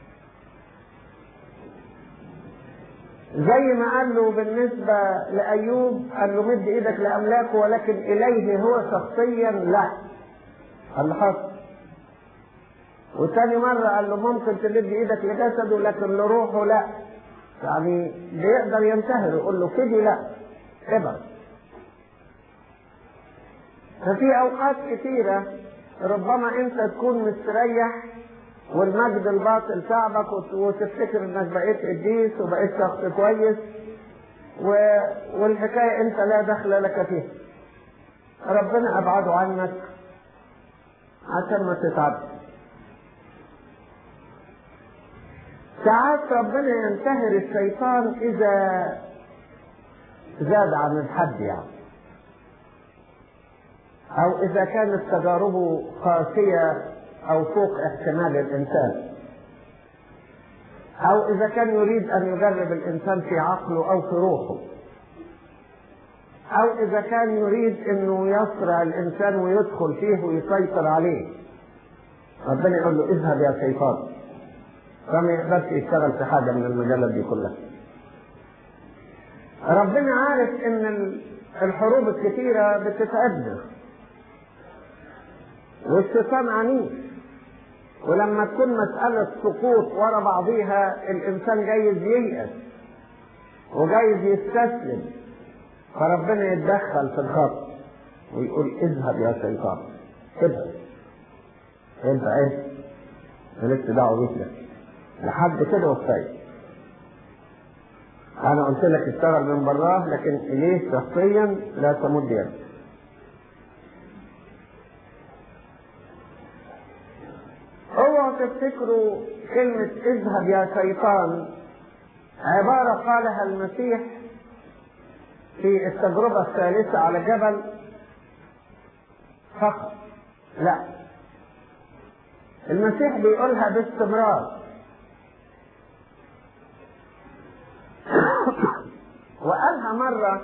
زي ما قال له بالنسبة لأيوب قال له مد إيدك لأملاكه ولكن إليه هو شخصيا لا قال له حصل وثاني مرة قال له ممكن تمد إيدك لجسده لكن لروحه لا يعني بيقدر ينتهر يقول له كده لا ابعد ففي أوقات كثيرة ربما أنت تكون مستريح والمجد الباطل تعبك وتفتكر انك بقيت قديس وبقيت شخص كويس و... والحكايه انت لا دخل لك فيها ربنا ابعده عنك عشان ما تتعبش ساعات ربنا ينتهر الشيطان اذا زاد عن الحد يعني او اذا كانت تجاربه قاسيه أو فوق احتمال الإنسان أو إذا كان يريد أن يجرب الإنسان في عقله أو في روحه أو إذا كان يريد أنه يصرع الإنسان ويدخل فيه ويسيطر عليه ربنا يقول له اذهب يا شيطان فما يقدرش يشتغل في حاجة من المجالات دي كلها ربنا عارف ان الحروب الكثيرة بتتأدى والشيطان عنيف ولما تكون مسألة سقوط ورا بعضيها الإنسان جايز ييأس وجايز يستسلم فربنا يتدخل في الخط ويقول اذهب يا شيطان اذهب انت ايه مالكش دعوه بيك لحد كده وكفايه انا قلت لك اشتغل من براه لكن اليه شخصيا لا تمد يدك اوعوا تفتكروا كلمة اذهب يا شيطان عبارة قالها المسيح في التجربة الثالثة على جبل فقط لا المسيح بيقولها باستمرار وقالها مرة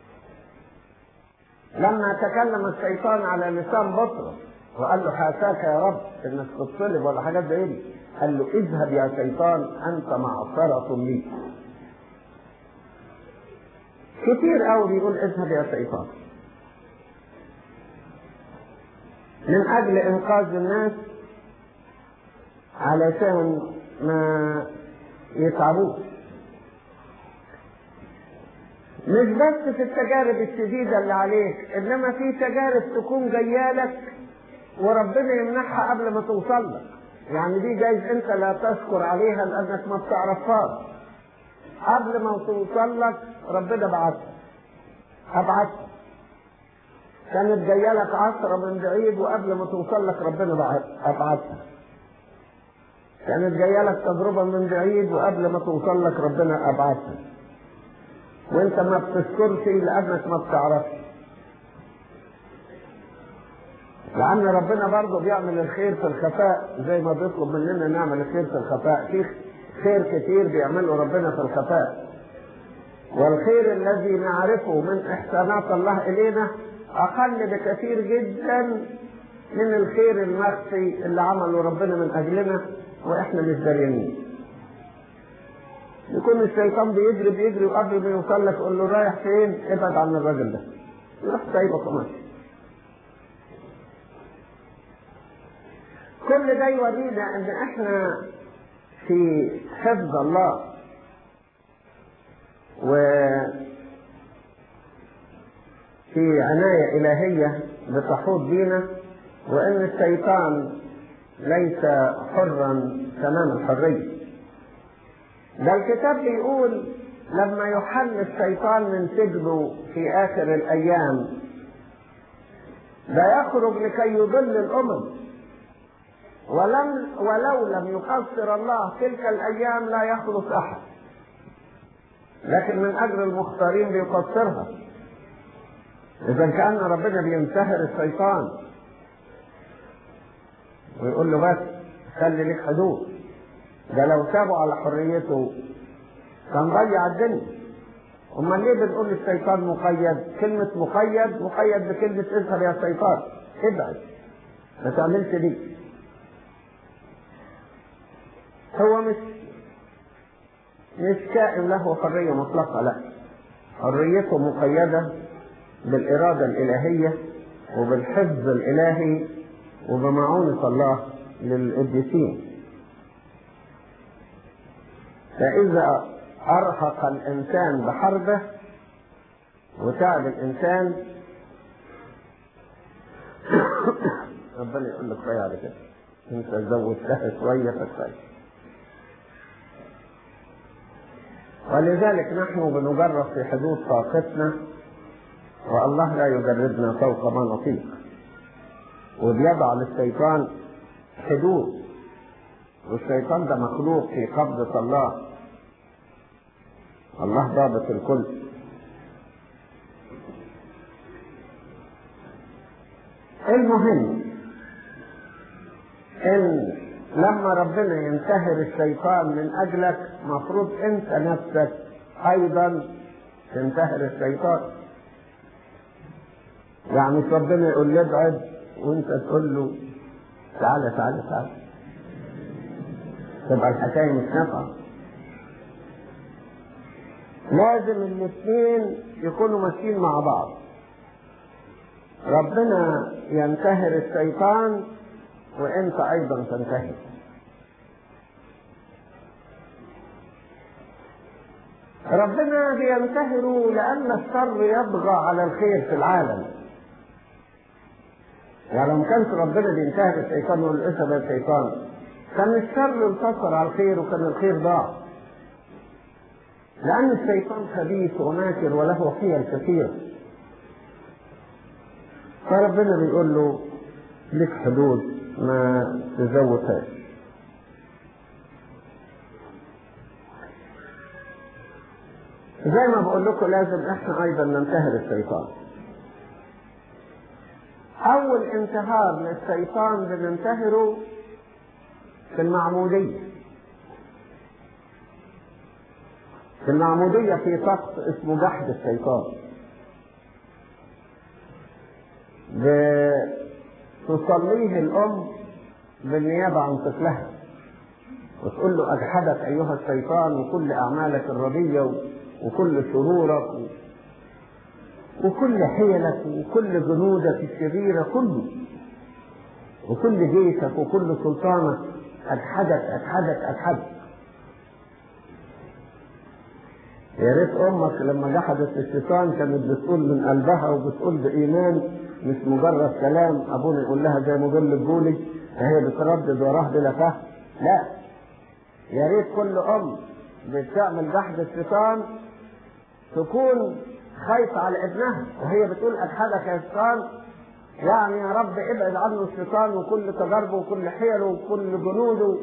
لما تكلم الشيطان على لسان بطرس وقال له حاشاك يا رب انك تتصلب ولا حاجات زي دي قال له اذهب يا شيطان انت معصرة لي كتير قوي بيقول اذهب يا شيطان من اجل انقاذ الناس علشان ما يتعبوش مش بس في التجارب الشديدة اللي عليك انما في تجارب تكون جايالك وربنا يمنحها قبل ما توصل لك يعني دي جايز انت لا تشكر عليها لانك ما بتعرفهاش قبل ما توصل لك ربنا بعتها ابعتها كانت جايه لك عشرة من بعيد وقبل ما توصل لك ربنا ابعتها كانت جايه لك تجربة من بعيد وقبل ما توصل لك ربنا ابعتها وانت ما بتشكرش لانك ما بتعرفش لان ربنا برضه بيعمل الخير في الخفاء زي ما بيطلب مننا نعمل الخير في الخفاء في خير كتير بيعمله ربنا في الخفاء والخير الذي نعرفه من احسانات الله الينا اقل بكثير جدا من الخير المخفي اللي عمله ربنا من اجلنا واحنا مش داريين يكون الشيطان بيجري بيجري وقبل ما يوصل لك يقول له رايح فين ابعد عن الراجل ده يروح سايبك وماشي كل ده يورينا ان احنا في حفظ الله و في عناية إلهية بتحوط بينا وإن الشيطان ليس حرا تمام الحرية ده الكتاب بيقول لما يحل الشيطان من سجنه في آخر الأيام ده يخرج لكي يضل الأمم ولم ولو لم يقصر الله تلك الايام لا يخلص احد لكن من اجل المختارين بيقصرها اذا كان ربنا بينتهر الشيطان ويقول له بس خلي لك حدود ده لو سابوا على حريته كان ضيع الدنيا امال ليه بنقول الشيطان مقيد كلمة مقيد مقيد بكلمة اذهب يا شيطان ابعد ما تعملش دي هو مش مش كائن له حرية مطلقة لا حريته مقيدة بالإرادة الإلهية وبالحفظ الإلهي وبمعونة الله للقديسين فإذا أرهق الإنسان بحربه وتعب الإنسان ربنا يقول لك كفاية على كده أنت زودتها شوية فكفاية ولذلك نحن بنجرب في حدود طاقتنا والله لا يجربنا فوق ما نطيق وبيضع للشيطان حدود والشيطان ده مخلوق في قبضة الله الله ضابط الكل المهم ان لما ربنا ينتهر الشيطان من اجلك مفروض انت نفسك ايضا تنتهر الشيطان يعني مش ربنا يقول له ابعد وانت تقول له تعالى تعالى تعالى تبقى الحكايه مش نافعه لازم الاثنين يكونوا ماشيين مع بعض ربنا ينتهر الشيطان وانت ايضا تنتهي ربنا بينتهروا لأن الشر يطغى على الخير في العالم يعني لو ما كانش ربنا بينتهر الشيطان ويقول اسد الشيطان كان الشر انتصر على الخير وكان الخير ضاع لأن الشيطان خبيث وماكر وله حيل كثيرة فربنا بيقول له لك حدود ما تزودهاش زي ما بقول لكم لازم احنا ايضا ننتهر الشيطان اول انتهار للشيطان بننتهره في المعمودية في المعمودية في طقس اسمه جحد الشيطان تصليه الأم بالنيابة عن طفلها وتقول له أجحدك أيها الشيطان وكل أعمالك الردية وكل شرورك وكل حيلك وكل جنودك الشريرة كله وكل جيشك وكل سلطانك أجحدك أجحدك أجحدك يا ريت أمك لما جحدت الشيطان كانت بتقول من قلبها وبتقول بإيمان مش مجرد كلام أبونا يقول لها زي مجل الجولي فهي بتردد وراه بلا فهم لا يا ريت كل أم بتعمل جحد الشيطان تكون خايفة على ابنها وهي بتقول أجحدك يا شيطان يعني يا رب ابعد عنه الشيطان وكل تجاربه وكل حيله وكل جنوده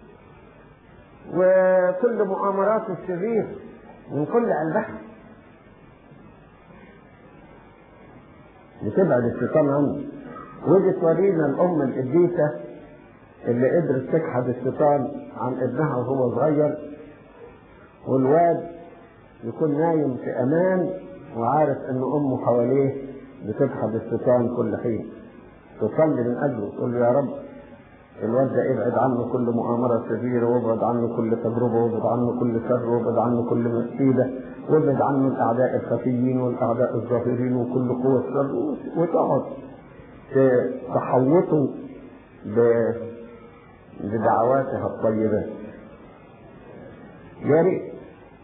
وكل مؤامراته الشرير من كل قلبها بتبعد الشيطان عنه ودي تورينا الأم القديسة اللي قدرت تجحد الشيطان عن ابنها وهو صغير والواد يكون نايم في أمان وعارف إن أمه حواليه بتجحد الشيطان كل حين تصلي من أجله تقول له يا رب الواد ده ابعد عنه كل مؤامرة شريرة وابعد عنه كل تجربة وابعد عنه كل شر وابعد عنه كل مصيبة وابعد عنه الأعداء الخفيين والأعداء الظاهرين وكل قوة شر وتقعد تحوطه بدعواتها الطيبات يا ريت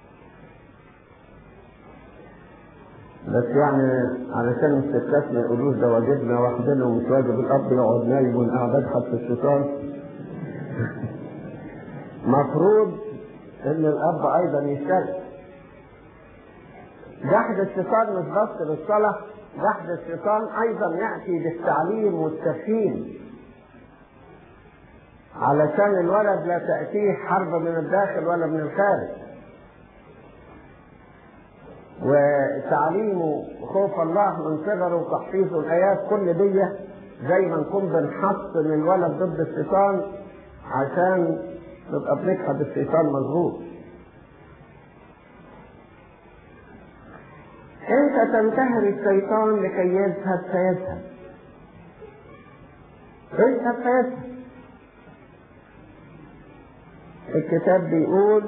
بس يعني علشان الستات ما يقولوش ده واجبنا واحدنا ومش واجب الاب يقعد نايم والقعد اجحد في الشيطان مفروض ان الاب ايضا يشتغل جحد الشيطان مش بس بالصلاة جحد الشيطان ايضا يأتي بالتعليم والتفهيم علشان الولد لا تأتيه حرب من الداخل ولا من الخارج وتعليمه خوف الله من صغره وتحفيظه الايات كل دي زي ما نكون بنحصن الولد ضد الشيطان عشان نبقى بنجحد الشيطان مظبوط انت تنتهر الشيطان لكي يذهب فيذهب اذهب فيذهب الكتاب بيقول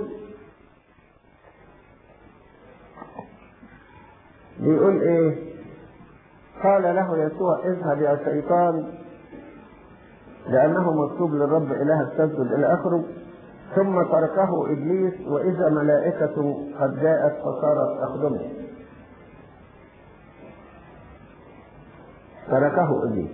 بيقول ايه قال له يسوع اذهب يا شيطان لأنه مكتوب للرب إلهك تسجد إلى آخره ثم تركه إبليس وإذا ملائكة قد جاءت فصارت تخدمه تركه إبليس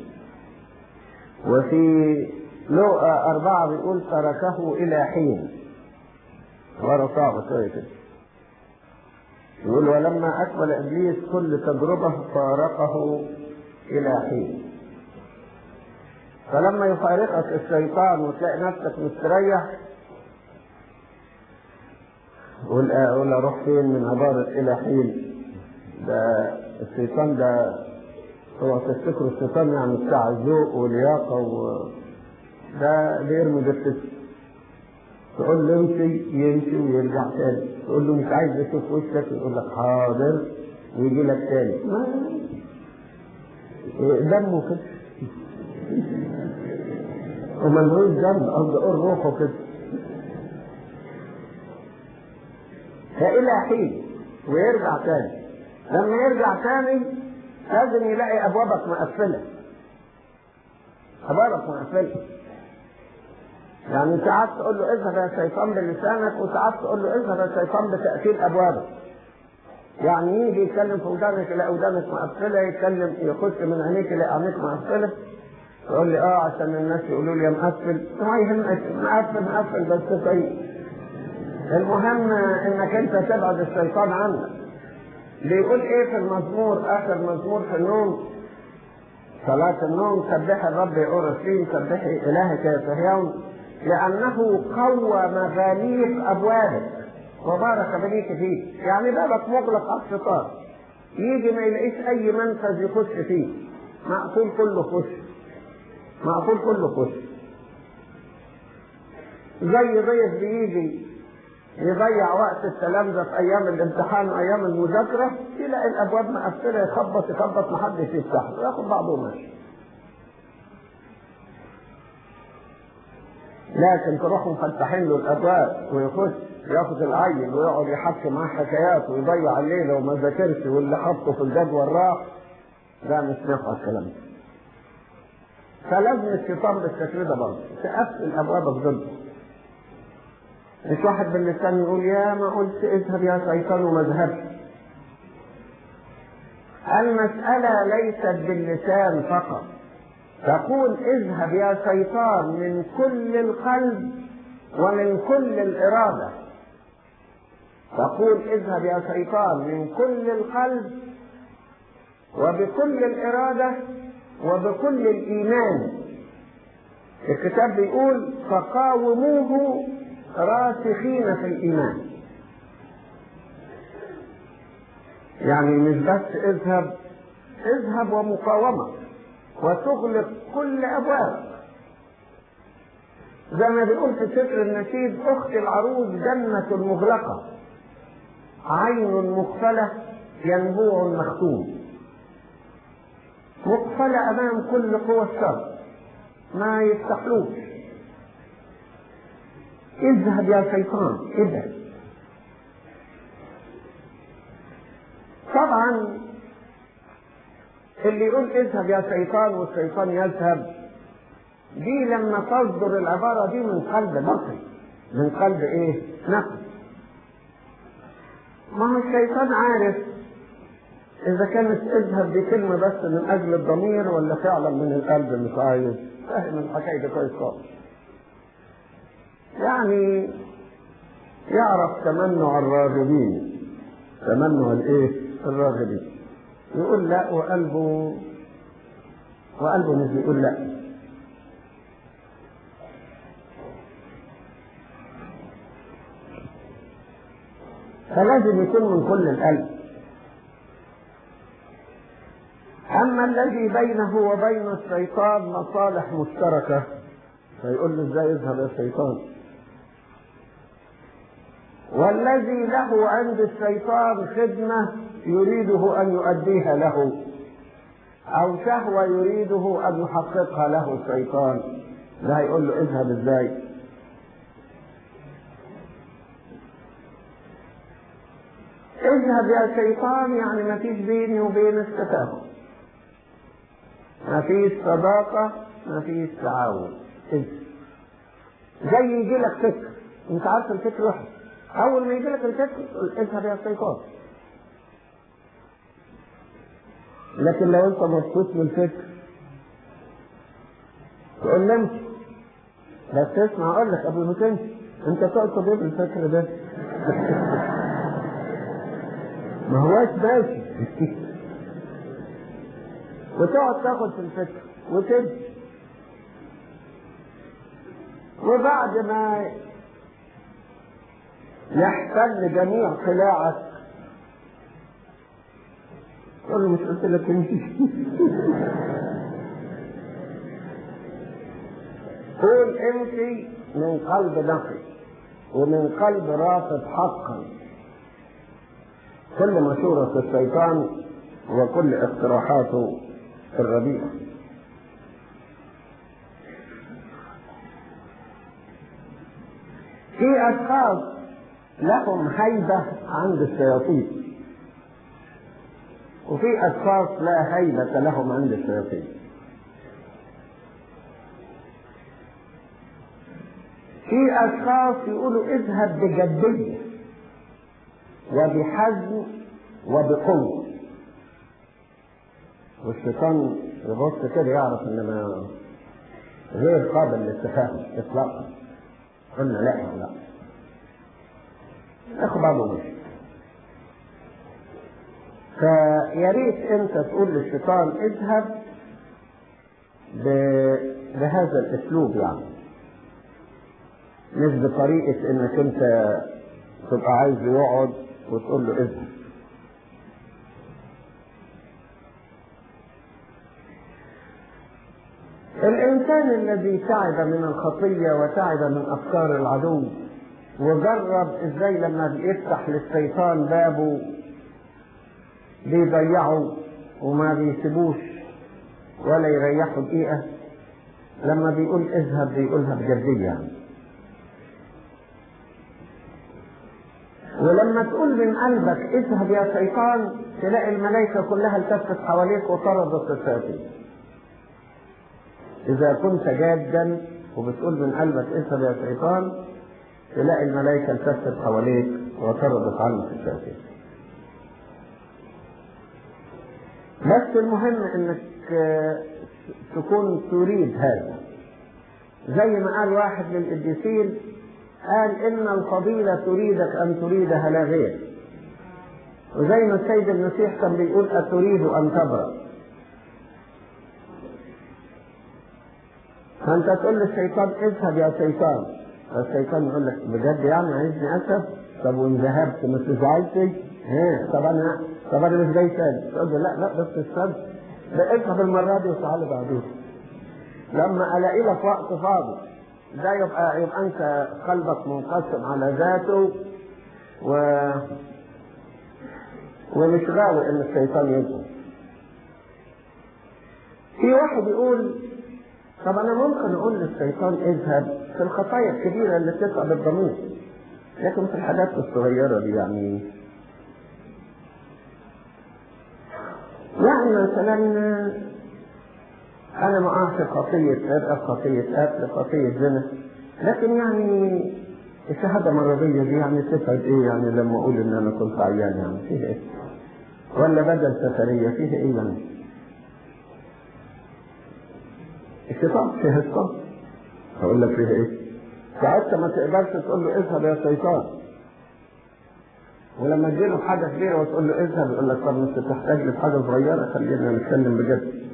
وفي لوقا أربعة بيقول تركه إلى حين ورا صعب شوية كده يقول ولما أكمل إبليس كل تجربة فارقه إلى حين فلما يفارقك الشيطان وتلاقي نفسك مستريح قول اقول اروح فين من عبارة الى حين ده الشيطان ده هو تفتكروا الشيطان يعني بتاع ذوق ولياقة و ده بيرمي بالتسك تقول له امشي يمشي ويرجع تاني تقول له مش عايز اشوف وشك يقول لك حاضر ويجي لك تاني ما دمه كده وملهوش ذنب قصدي قول روحه كده فإلى حين ويرجع تاني لما يرجع تاني لازم يلاقي أبوابك مقفلة أبوابك مقفلة يعني ساعات تقول له اذهب يا شيطان بلسانك وساعات تقول له اذهب يا شيطان بتأثير ابوابك يعني يجي يتكلم في ودانك يلاقي ودانك مقفله يتكلم يخش من عينيك يلاقي عينيك مقفله يقول لي اه عشان الناس يقولوا لي يا مقفل ما يهمك مقفل مقفل بس طيب المهم انك انت تبعد الشيطان عنك بيقول ايه في المزمور اخر مزمور في النوم صلاة النوم سبح الرب يا أورشليم سبحي إلهك يا صهيون لأنه قوى مغاليق أبوابك وبارك بنيك فيه يعني بابك مغلق على الشيطان يجي ما يلاقيش أي منفذ يخش فيه مقفول كله خش مقفول كله خش زي ضيف بيجي يضيع وقت التلامذة في أيام الامتحان وأيام المذاكرة يلاقي الأبواب مقفلة يخبط يخبط محدش يفتح له ياخد بعضه وماشي لكن تروحوا مفتحين له الأبواب ويخش ياخد العين ويقعد يحكي معاه حكايات ويضيع الليلة وما ذاكرش واللي حطه في الجدول راح لا مش نافع الكلام ده فلازم الشيطان بالشكل ده برضه تقفل أبوابك ضده مش واحد باللسان يقول يا ما قلت اذهب يا شيطان وما ذهبش المسألة ليست باللسان فقط تقول اذهب يا شيطان من كل القلب ومن كل الإرادة تقول اذهب يا شيطان من كل القلب وبكل الإرادة وبكل الإيمان الكتاب بيقول فقاوموه راسخين في الإيمان يعني مش بس اذهب اذهب ومقاومة وتغلق كل أبواب زي ما بيقول في سفر النشيد أخت العروس جنة مغلقة عين مقفلة ينبوع مختوم مقفلة أمام كل قوى الشر ما يفتحلوش اذهب يا شيطان اذهب طبعا اللي يقول اذهب يا شيطان والشيطان يذهب دي لما تصدر العبارة دي من قلب نقي من قلب ايه نقي ما هو الشيطان عارف اذا كانت اذهب دي كلمة بس من اجل الضمير ولا فعلا من القلب مش عايز فاهم الحكاية دي كويس خالص يعني يعرف تمنع الراغبين تمنع الايه الراغبين يقول لا وقلبه وقلبه مش بيقول لا فلازم يكون من كل القلب أما الذي بينه وبين الشيطان مصالح مشتركة فيقول له ازاي يذهب يا شيطان والذي له عند الشيطان خدمة يريده أن يؤديها له أو شهوة يريده أن يحققها له الشيطان لا يقول له اذهب ازاي اذهب يا شيطان يعني ما فيش بيني وبينك تفاهم ما فيش صداقة ما فيش تعاون زي يجي لك فكر انت عارف الفكر وحش اول ما يجي لك الفكر تقول اذهب يا شيطان لكن لو انت مبسوط بالفكر تقول له امشي بس اسمع اقول لك قبل ما تمشي انت تقصد ايه بالفكر ده؟ ما هواش ماشي وتقعد تاخد في الفكر وتمشي وبعد ما يحتل جميع قلاعك تقول له مش قلت لك امشي قول امشي من قلب نقي ومن قلب رافض حقا كل مشورة الشيطان وكل اقتراحاته الرديئة في أشخاص لهم هيبة عند الشياطين وفي أشخاص لا هيبة لهم عند الشياطين أشخاص يقولوا اذهب بجدية وبحزم وبقوة والشيطان يبص كده يعرف ان ما غير قابل للتفاهم اطلاقا قلنا لا لا اخد بعضه ومشي فيا ريت انت تقول للشيطان اذهب بهذا الاسلوب يعني مش بطريقة انك انت تبقى عايز يقعد وتقول له اذهب الإنسان الذي تعب من الخطية وتعب من أفكار العدو وجرب إزاي لما بيفتح للشيطان بابه بيضيعه وما بيسيبوش ولا يريحوا دقيقة لما بيقول اذهب بيقولها بجدية يعني. ولما تقول من قلبك اذهب يا شيطان تلاقي الملائكة كلها التفت حواليك وطردت الشياطين إذا كنت جادا وبتقول من قلبك اذهب يا شيطان تلاقي الملائكة التفت حواليك وطردت عنك الشياطين. بس المهم انك تكون تريد هذا. زي ما قال واحد من القديسين قال ان الفضيلة تريدك ان تريدها لا غير. وزي ما السيد المسيح كان بيقول اتريد ان تبرأ. فانت تقول للشيطان اذهب يا شيطان الشيطان يقول لك بجد يعني عايزني اذهب طب وان ذهبت ما تزعلش ها طب انا طب انا مش جاي تاني تقول له لا لا بس استنى ده اذهب المره دي وتعالى بعدين لما الاقي لك وقت فاضي ده يبقى يبقى انت قلبك منقسم على ذاته و ومش غاوي ان الشيطان يدخل في واحد يقول طب انا ممكن اقول للشيطان اذهب في الخطايا الكبيرة اللي تتعب الضمير لكن في الحاجات الصغيرة دي يعني يعني مثلا انا معاه في خطية سرقة خطية قتل خطية زنا لكن يعني الشهادة المرضية دي يعني تفعل ايه يعني لما اقول ان انا كنت عيان يعني فيها ايه ولا بدل سفرية فيها ايه يعني الشيطان فيها الصبر هقول لك فيها ايه ساعتها ما تقدرش تقول له اذهب يا شيطان ولما تجيله حاجة كبيرة وتقول له اذهب يقول لك طب انت تحتاج لي حاجة صغيرة خلينا نتكلم بجد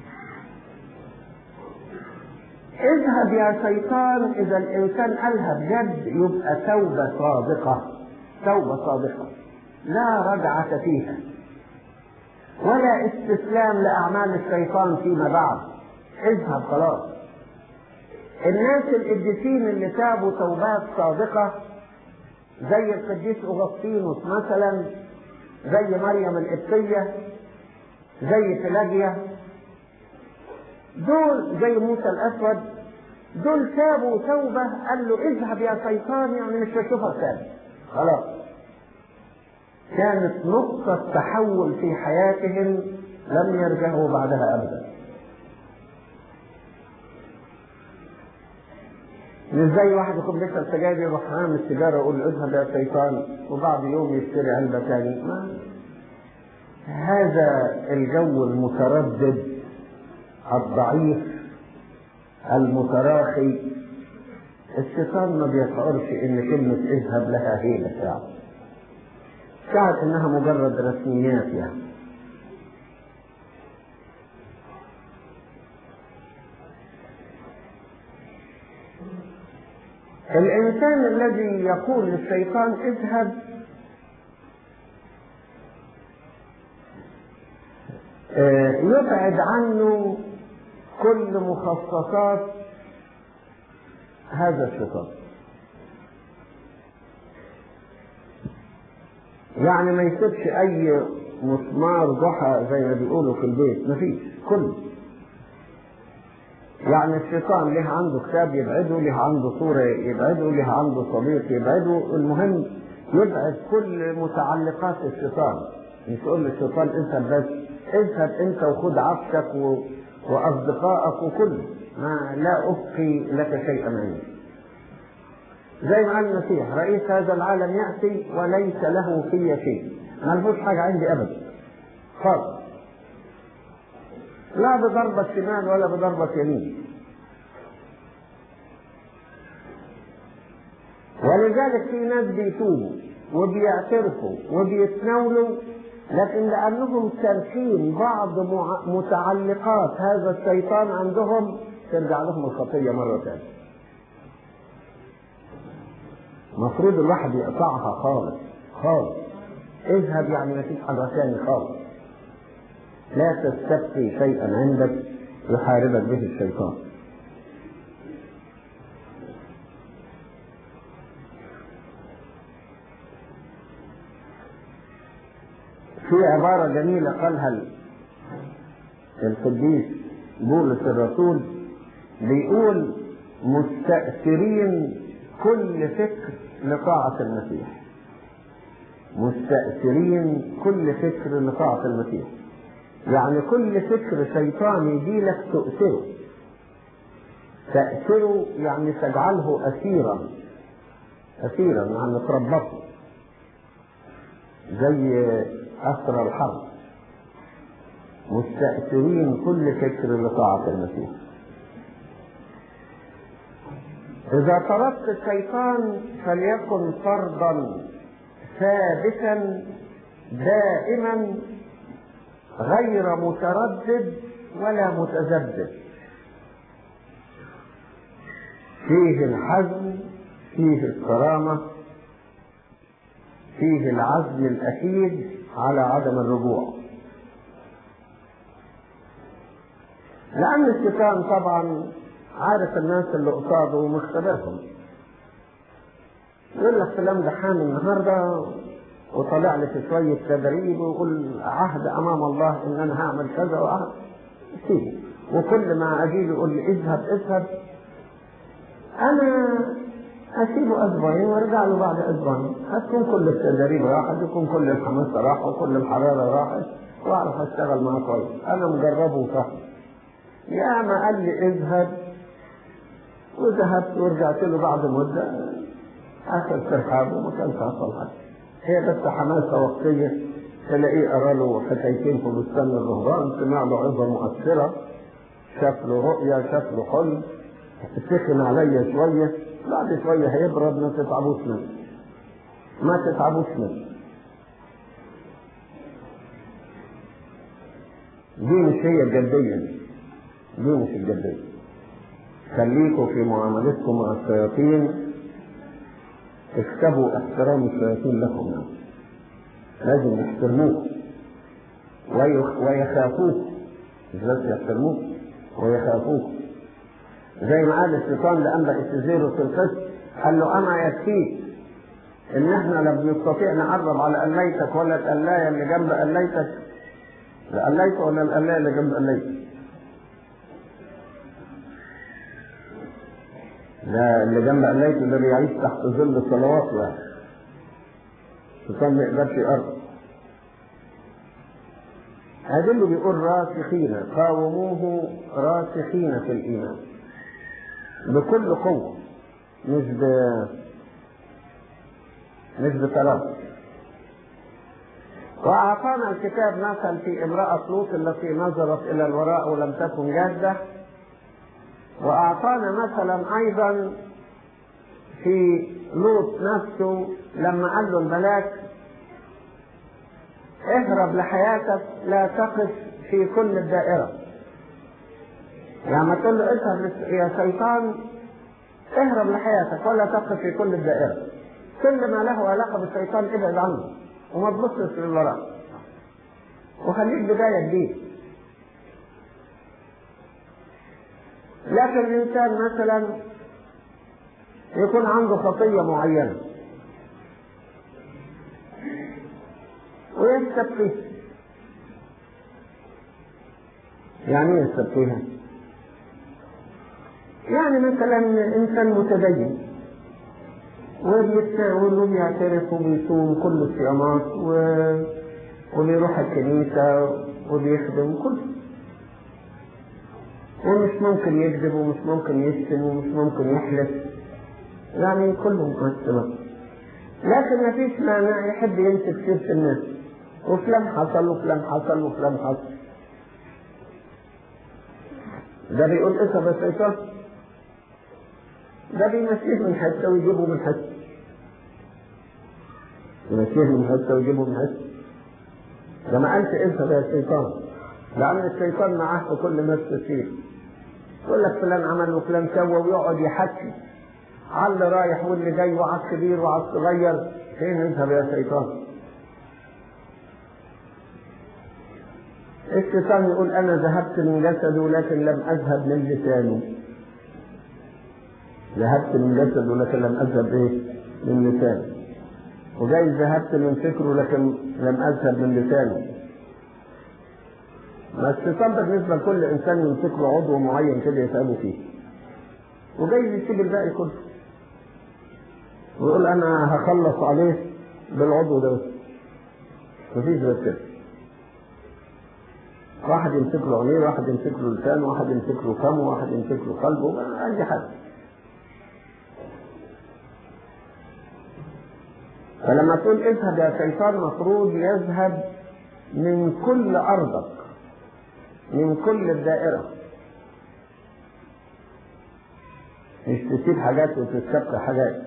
اذهب يا شيطان اذا الانسان قالها بجد يبقى توبة صادقة توبة صادقة لا رجعة فيها ولا استسلام لأعمال الشيطان فيما بعد اذهب خلاص الناس القديسين اللي تابوا توبات صادقة زي القديس أغسطينوس مثلا زي مريم القبطية زي فلاجيا دول زي موسى الأسود دول تابوا توبة قال له اذهب يا شيطان يعني مش هشوفك تاني خلاص كانت نقطة تحول في حياتهم لم يرجعوا بعدها أبدا مش زي واحد يكون بيشرب سجاير يروح عامل السيجاره ويقول له اذهب يا شيطان وبعد يوم يشتري علبه ثاني ما هذا الجو المتردد الضعيف المتراخي الشيطان ما بيشعرش ان كلمة اذهب لها هيلة يعني شعر انها مجرد رسميات يعني الإنسان الذي يقول للشيطان اذهب يبعد عنه كل مخصصات هذا الشيطان يعني ما يسيبش اي مسمار ضحى زي ما بيقولوا في البيت مفيش كله يعني الشيطان له عنده كتاب يبعده له عنده صورة يبعده له عنده صديق يبعده المهم يبعد كل متعلقات الشيطان مش تقول للشيطان اذهب بس اذهب انت وخد عفشك و... واصدقائك وكله ما لا ابقي لك شيئا عندي زي ما قال المسيح رئيس هذا العالم يأتي وليس له في شيء ما لهوش حاجة عندي أبدا خالص لا بضربة شمال ولا بضربة يمين ولذلك في ناس بيتوبوا وبيعترفوا وبيتناولوا لكن لأنهم تاركين بعض متعلقات هذا الشيطان عندهم ترجع لهم الخطية مرة ثانية. المفروض الواحد يقطعها خالص خالص اذهب يعني ما فيش حاجة ثاني خالص لا تستبقي شيئا عندك يحاربك به الشيطان في عبارة جميلة قالها القديس بولس الرسول بيقول مستأثرين كل فكر لطاعة المسيح مستأثرين كل فكر لطاعة المسيح يعني كل فكر شيطاني يجي لك تؤثره تأثره يعني تجعله أسيرا أسيرا يعني تربطه زي أسر الحرب مستأثرين كل فكر لطاعة المسيح إذا طردت الشيطان فليكن فرضا ثابتا دائما غير متردد ولا متذبذب فيه الحزم فيه الكرامة فيه العزم الأكيد على عدم الرجوع لأن الشيطان طبعا عارف الناس اللي قصاده ومختبرهم يقول لك فلان ده حامل النهارده وطلع لي في شوية تدريب ويقول عهد أمام الله إن أنا هعمل كذا وعهد سيبه وكل ما أجي يقول لي اذهب اذهب أنا أسيبه أسبوعين وأرجع له بعد أسبوعين هتكون كل التدريب راحت يكون كل الحماس راح وكل الحرارة راحت وأعرف أشتغل معاه كويس أنا مجربه وفاهم يا ما قال لي اذهب وذهبت ورجعت له بعد مدة أخذ ترحاب وما كانش حصل حاجة هي بس حماسة وقتية تلاقيه قرا له حكايتين في بستان الرهبان سمع له عظة مؤثرة شاف له رؤية شاف له حلم سخن عليا شوية بعد شوية هيبرد ما تتعبوش منه ما تتعبوش منه دي مش هي الجدية دي مش الجدية خليكم في معاملتكم مع الشياطين اكتبوا احترام الشياطين لكم يعني. لازم يحترموك ويخافوك مش بس يحترموك ويخافوك زي ما قال الشيطان لأنبا استزيره في القسط قال له أنا يكفيك إن إحنا لا بنستطيع نقرب على قليتك ولا القلاية اللي جنب قليتك القلاية ولا القلاية اللي جنب قليتك ده اللي جنب قلايته ده بيعيش تحت ظل صلوات يعني الشيطان ما يقدرش يقرب هذا اللي بيقول راسخين قاوموه راسخين في الإيمان بكل قوة مش ب مش بتردد وأعطانا الكتاب مثل في امرأة لوط التي نظرت إلى الوراء ولم تكن جادة وأعطانا مثلا أيضا في لوط نفسه لما قال له الملاك اهرب لحياتك لا تقف في كل الدائرة لما تقول له اذهب يا شيطان اهرب لحياتك ولا تقف في كل الدائرة كل ما له علاقة بالشيطان ابعد عنه وما تبصش للوراء وخليك بداية جديدة لكن الإنسان مثلا يكون عنده خطية معينة ويستبقيها يعني ايه يستبقيها؟ يعني مثلا انسان متدين وبيتناول وبيعترف وبيصوم كل الصيامات و... وبيروح الكنيسة وبيخدم كل ومش ممكن يكذب ومش ممكن يشتم ومش ممكن يحلف يعني كله مقسمة لكن ما فيش مانع يحب يمسك سيرة الناس وفلان حصل وفلان حصل وفلان حصل ده بيقول اسم الشيطان ده بيمشيه من حته ويجيبه من حته يمشيه من حته ويجيبه من حته ده ما قالش اذهب يا شيطان لان الشيطان معاه في كل ناس تصير يقول لك فلان عمل وفلان سوى ويقعد يحكي على اللي رايح واللي جاي وعلى الكبير وعلى الصغير فين اذهب يا شيطان الشيطان يقول انا ذهبت من جسده لكن لم اذهب من لسانه ذهبت من جسده لكن لم اذهب ايه من لسانه وجاي ذهبت من فكره لكن لم اذهب من لسانه ما الشيطان بالنسبه لكل انسان يمسك له عضو معين كده يتعبه فيه وجاي يسيب الباقي كله ويقول انا هخلص عليه بالعضو ده بس مفيش غير كده واحد يمسك له عينيه واحد يمسك له لسانه واحد يمسك له فمه واحد يمسك له قلبه اي حاجه فلما تقول اذهب يا شيطان مفروض يذهب من كل ارضك من كل الدائره مش تسيب حاجات وتتسبق حاجات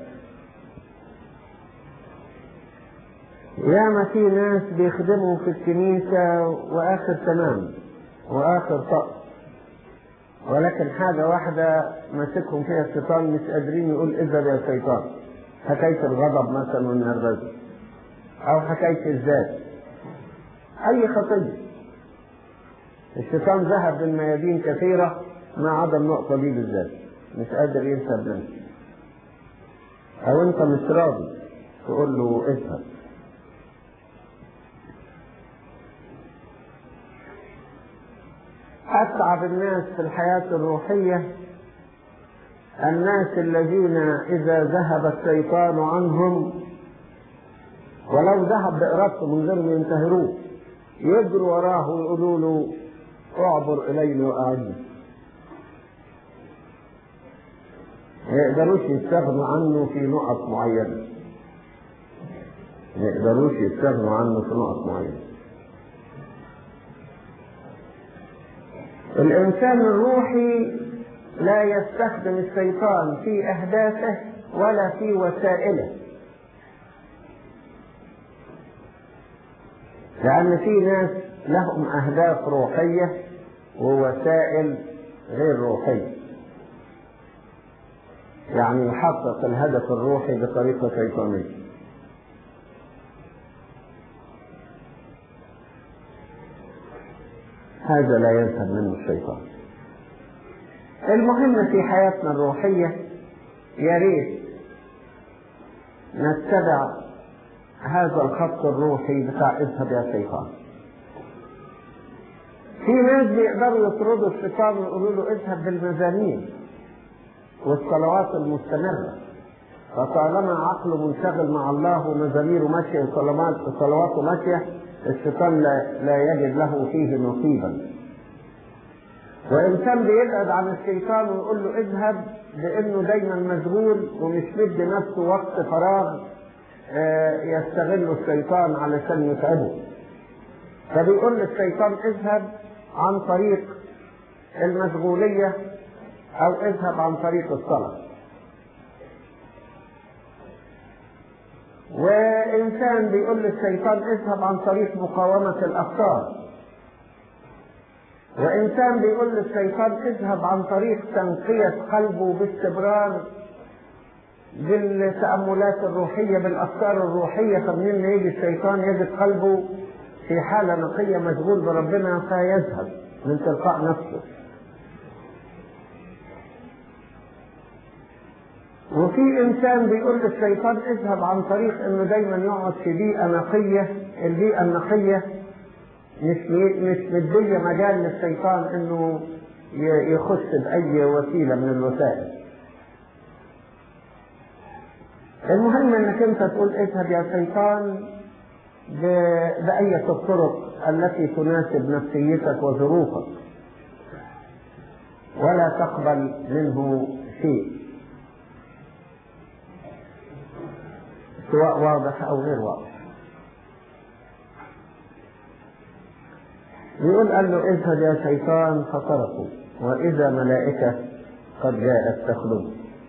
ياما في ناس بيخدموا في الكنيسة وآخر تمام وآخر طقس ولكن حاجة واحدة ماسكهم فيها الشيطان مش قادرين يقول اذهب يا شيطان حكاية الغضب مثلا والنرفزة أو حكاية الذات أي خطية الشيطان ذهب بالميادين كثيرة ما عدا النقطة دي بالذات مش قادر يذهب منها أو أنت مش راضي تقول له اذهب أتعب الناس في الحياة الروحية الناس الذين إذا ذهب الشيطان عنهم ولو ذهب بإرادته من غير ما ينتهروه يجروا وراه ويقولوا له اعبر إلينا وأعني ما يقدروش يستغنوا عنه في نقط معينة ما يقدروش يستغنوا عنه في نقط معينة الإنسان الروحي لا يستخدم الشيطان في أهدافه ولا في وسائله لأن في ناس لهم أهداف روحية ووسائل غير روحية يعني يحقق الهدف الروحي بطريقة شيطانية هذا لا يذهب منه الشيطان المهم في حياتنا الروحية يا ريت نتبع هذا الخط الروحي بتاع اذهب يا شيطان في ناس بيقدروا يطردوا الشيطان ويقولوا له اذهب بالمزامير والصلوات المستمرة فطالما عقله منشغل مع الله ومزاميره ماشية وصلوات وصلواته ماشية الشيطان لا, لا يجد له فيه نصيبا وإنسان بيبعد عن الشيطان ويقول له اذهب لأنه دايما مشغول ومش مدي نفسه وقت فراغ يستغل الشيطان علشان يتعبه فبيقول للشيطان اذهب عن طريق المشغولية أو اذهب عن طريق الصلاة وإنسان بيقول للشيطان اذهب عن طريق مقاومة الأفكار وإنسان بيقول للشيطان اذهب عن طريق تنقية قلبه باستمرار بالتأملات الروحية بالأفكار الروحية فمنين يجي الشيطان يجد قلبه في حالة نقية مشغول بربنا فيذهب من تلقاء نفسه وفي انسان بيقول للشيطان اذهب عن طريق انه دايما يقعد في بيئه نقيه البيئه النقيه مش مش مديه مجال للشيطان انه يخش باي وسيله من الوسائل المهم انك انت تقول اذهب يا شيطان بأية الطرق التي تناسب نفسيتك وظروفك ولا تقبل منه شيء سواء واضح أو غير واضح يقول قال له اذهب يا شيطان فتركوا وإذا ملائكة قد جاءت تخدمه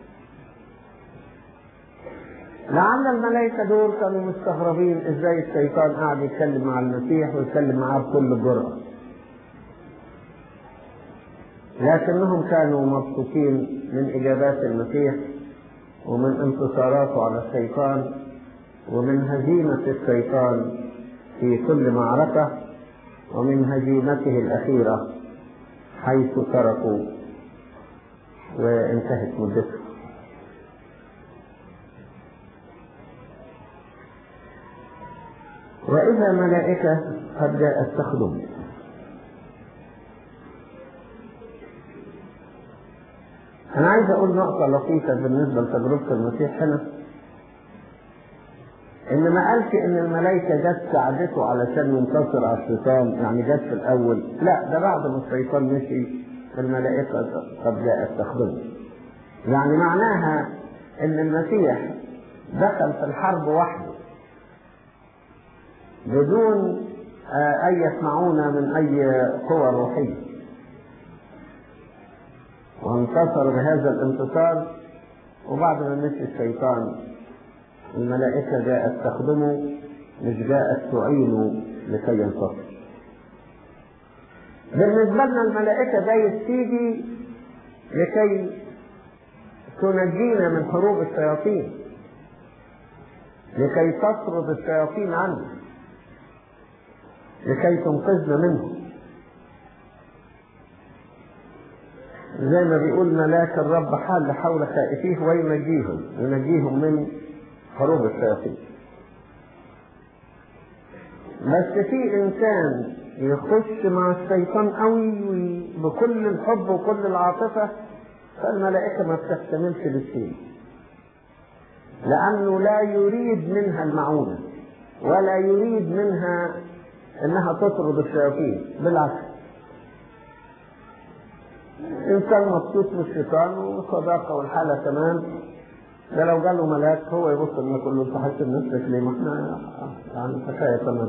لعل الملائكة دول كانوا مستغربين ازاي الشيطان قاعد يتكلم مع المسيح ويتكلم معاه بكل جرأة لكنهم كانوا مبسوطين من إجابات المسيح ومن انتصاراته على الشيطان ومن هزيمة الشيطان في كل معركة ومن هزيمته الأخيرة حيث تركوا وانتهت مدته وإذا ملائكة قد جاءت تخدم أنا عايز أقول نقطة لطيفة بالنسبة لتجربة المسيح هنا إن ما قالش إن الملائكة جت ساعدته علشان ينتصر على الشيطان يعني جت في الأول لا ده بعد ما الشيطان مشي الملائكة قد جاءت تخدمه يعني معناها إن المسيح دخل في الحرب وحده بدون أن يسمعونا من أي قوى روحية وانتصر بهذا الانتصار وبعد ما مشي الشيطان الملائكة جاءت تخدمه مش جاءت تعينه لكي ينتصر بالنسبة لنا الملائكة جاية تيجي لكي تنجينا من حروب الشياطين لكي تطرد الشياطين عنا لكي تنقذنا منهم زي ما بيقول ملاك الرب حال حول خائفيه وينجيهم ينجيهم من حروب الشياطين بس في انسان يخش مع الشيطان قوي بكل الحب وكل العاطفه فالملائكه ما بتحتملش بالشيء لانه لا يريد منها المعونه ولا يريد منها انها تطرد الشياطين بالعكس انسان مبسوط بالشيطان والصداقه والحاله تمام ده لو جاله ملاك هو يبص ان كله انت حاسس نفسك ليه ما احنا يعني حكايه تمام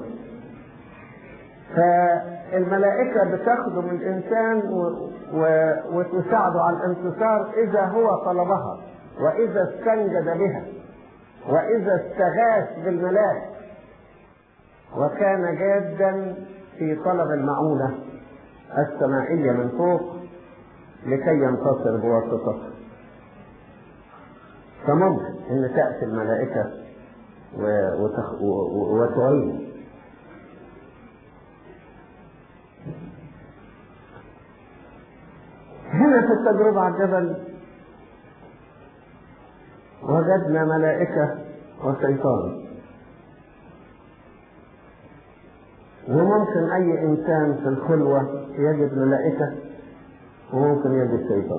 فالملائكه بتخدم الانسان و... و... وتساعده على الانتصار اذا هو طلبها واذا استنجد بها واذا استغاث بالملاك وكان جادا في طلب المعونه السمائيه من فوق لكي ينتصر بواسطته فممكن ان تاتي الملائكه وتخ... وتعين هنا في التجربة على الجبل وجدنا ملائكة وشيطان وممكن أي إنسان في الخلوة يجد ملائكة وممكن يجد شيطان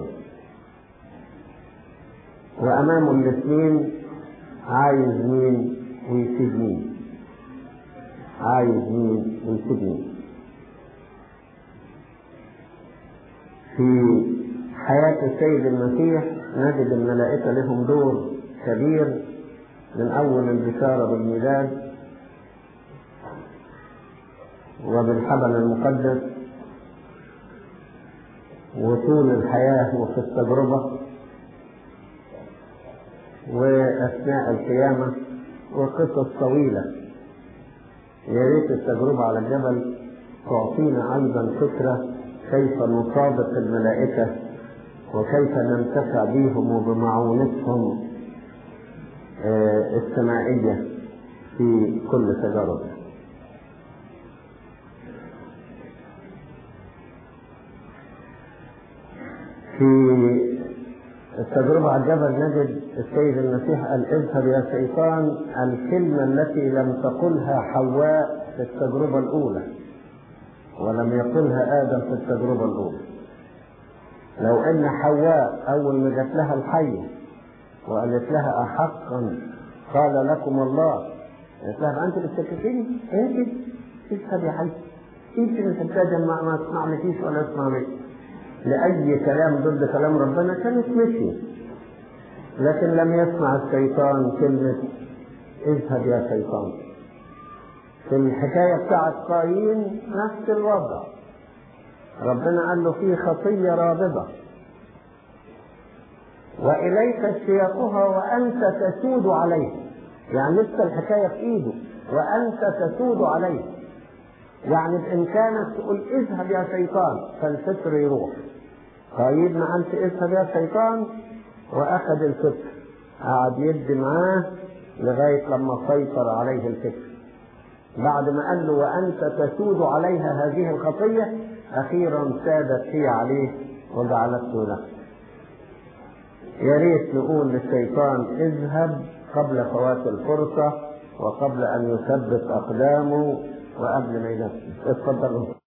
وأمامه الاثنين عايز مين ويسيب مين عايز مين ويسيب مين في حياة السيد المسيح نجد الملائكة لهم دور كبير من أول البشارة بالميلاد وبالحبل المقدس وطول الحياة وفي التجربة وأثناء القيامة وقصص طويلة يا ريت التجربة على الجبل تعطينا أيضا فكرة كيف نصادق الملائكة وكيف ننتفع بهم وبمعونتهم السمائية في كل تجارب في التجربة على الجبل نجد السيد المسيح قال اذهب يا شيطان الكلمة التي لم تقلها حواء في التجربة الأولى ولم يقلها آدم في التجربة الأولى لو أن حواء أول ما جات لها الحية وقالت لها أحقا قال لكم الله قالت لها أنت بتشككيني؟ أنت اذهب يا حي أنت مش هتقدم ما ما تسمعنيش ولا تسمع بي لأي كلام ضد كلام ربنا كانت مشي لكن لم يسمع الشيطان كلمة اذهب يا شيطان في الحكاية بتاعت قايين نفس الوضع ربنا قال له في خطية رابضة وإليك اشتياقها وأنت تسود عليه يعني لسه الحكاية في إيده وأنت تسود عليه يعني بإمكانك تقول اذهب يا شيطان فالفكر يروح طيب ما أنت اذهب يا شيطان وأخذ الفكر قعد يدي معاه لغاية لما سيطر عليه الفكر بعد ما قال له وأنت تسود عليها هذه الخطية أخيرا سادت هي عليه وجعلته له يا ريت نقول للشيطان اذهب قبل فوات الفرصة وقبل أن يثبت أقدامه وقبل ما ينفذ اتفضلوا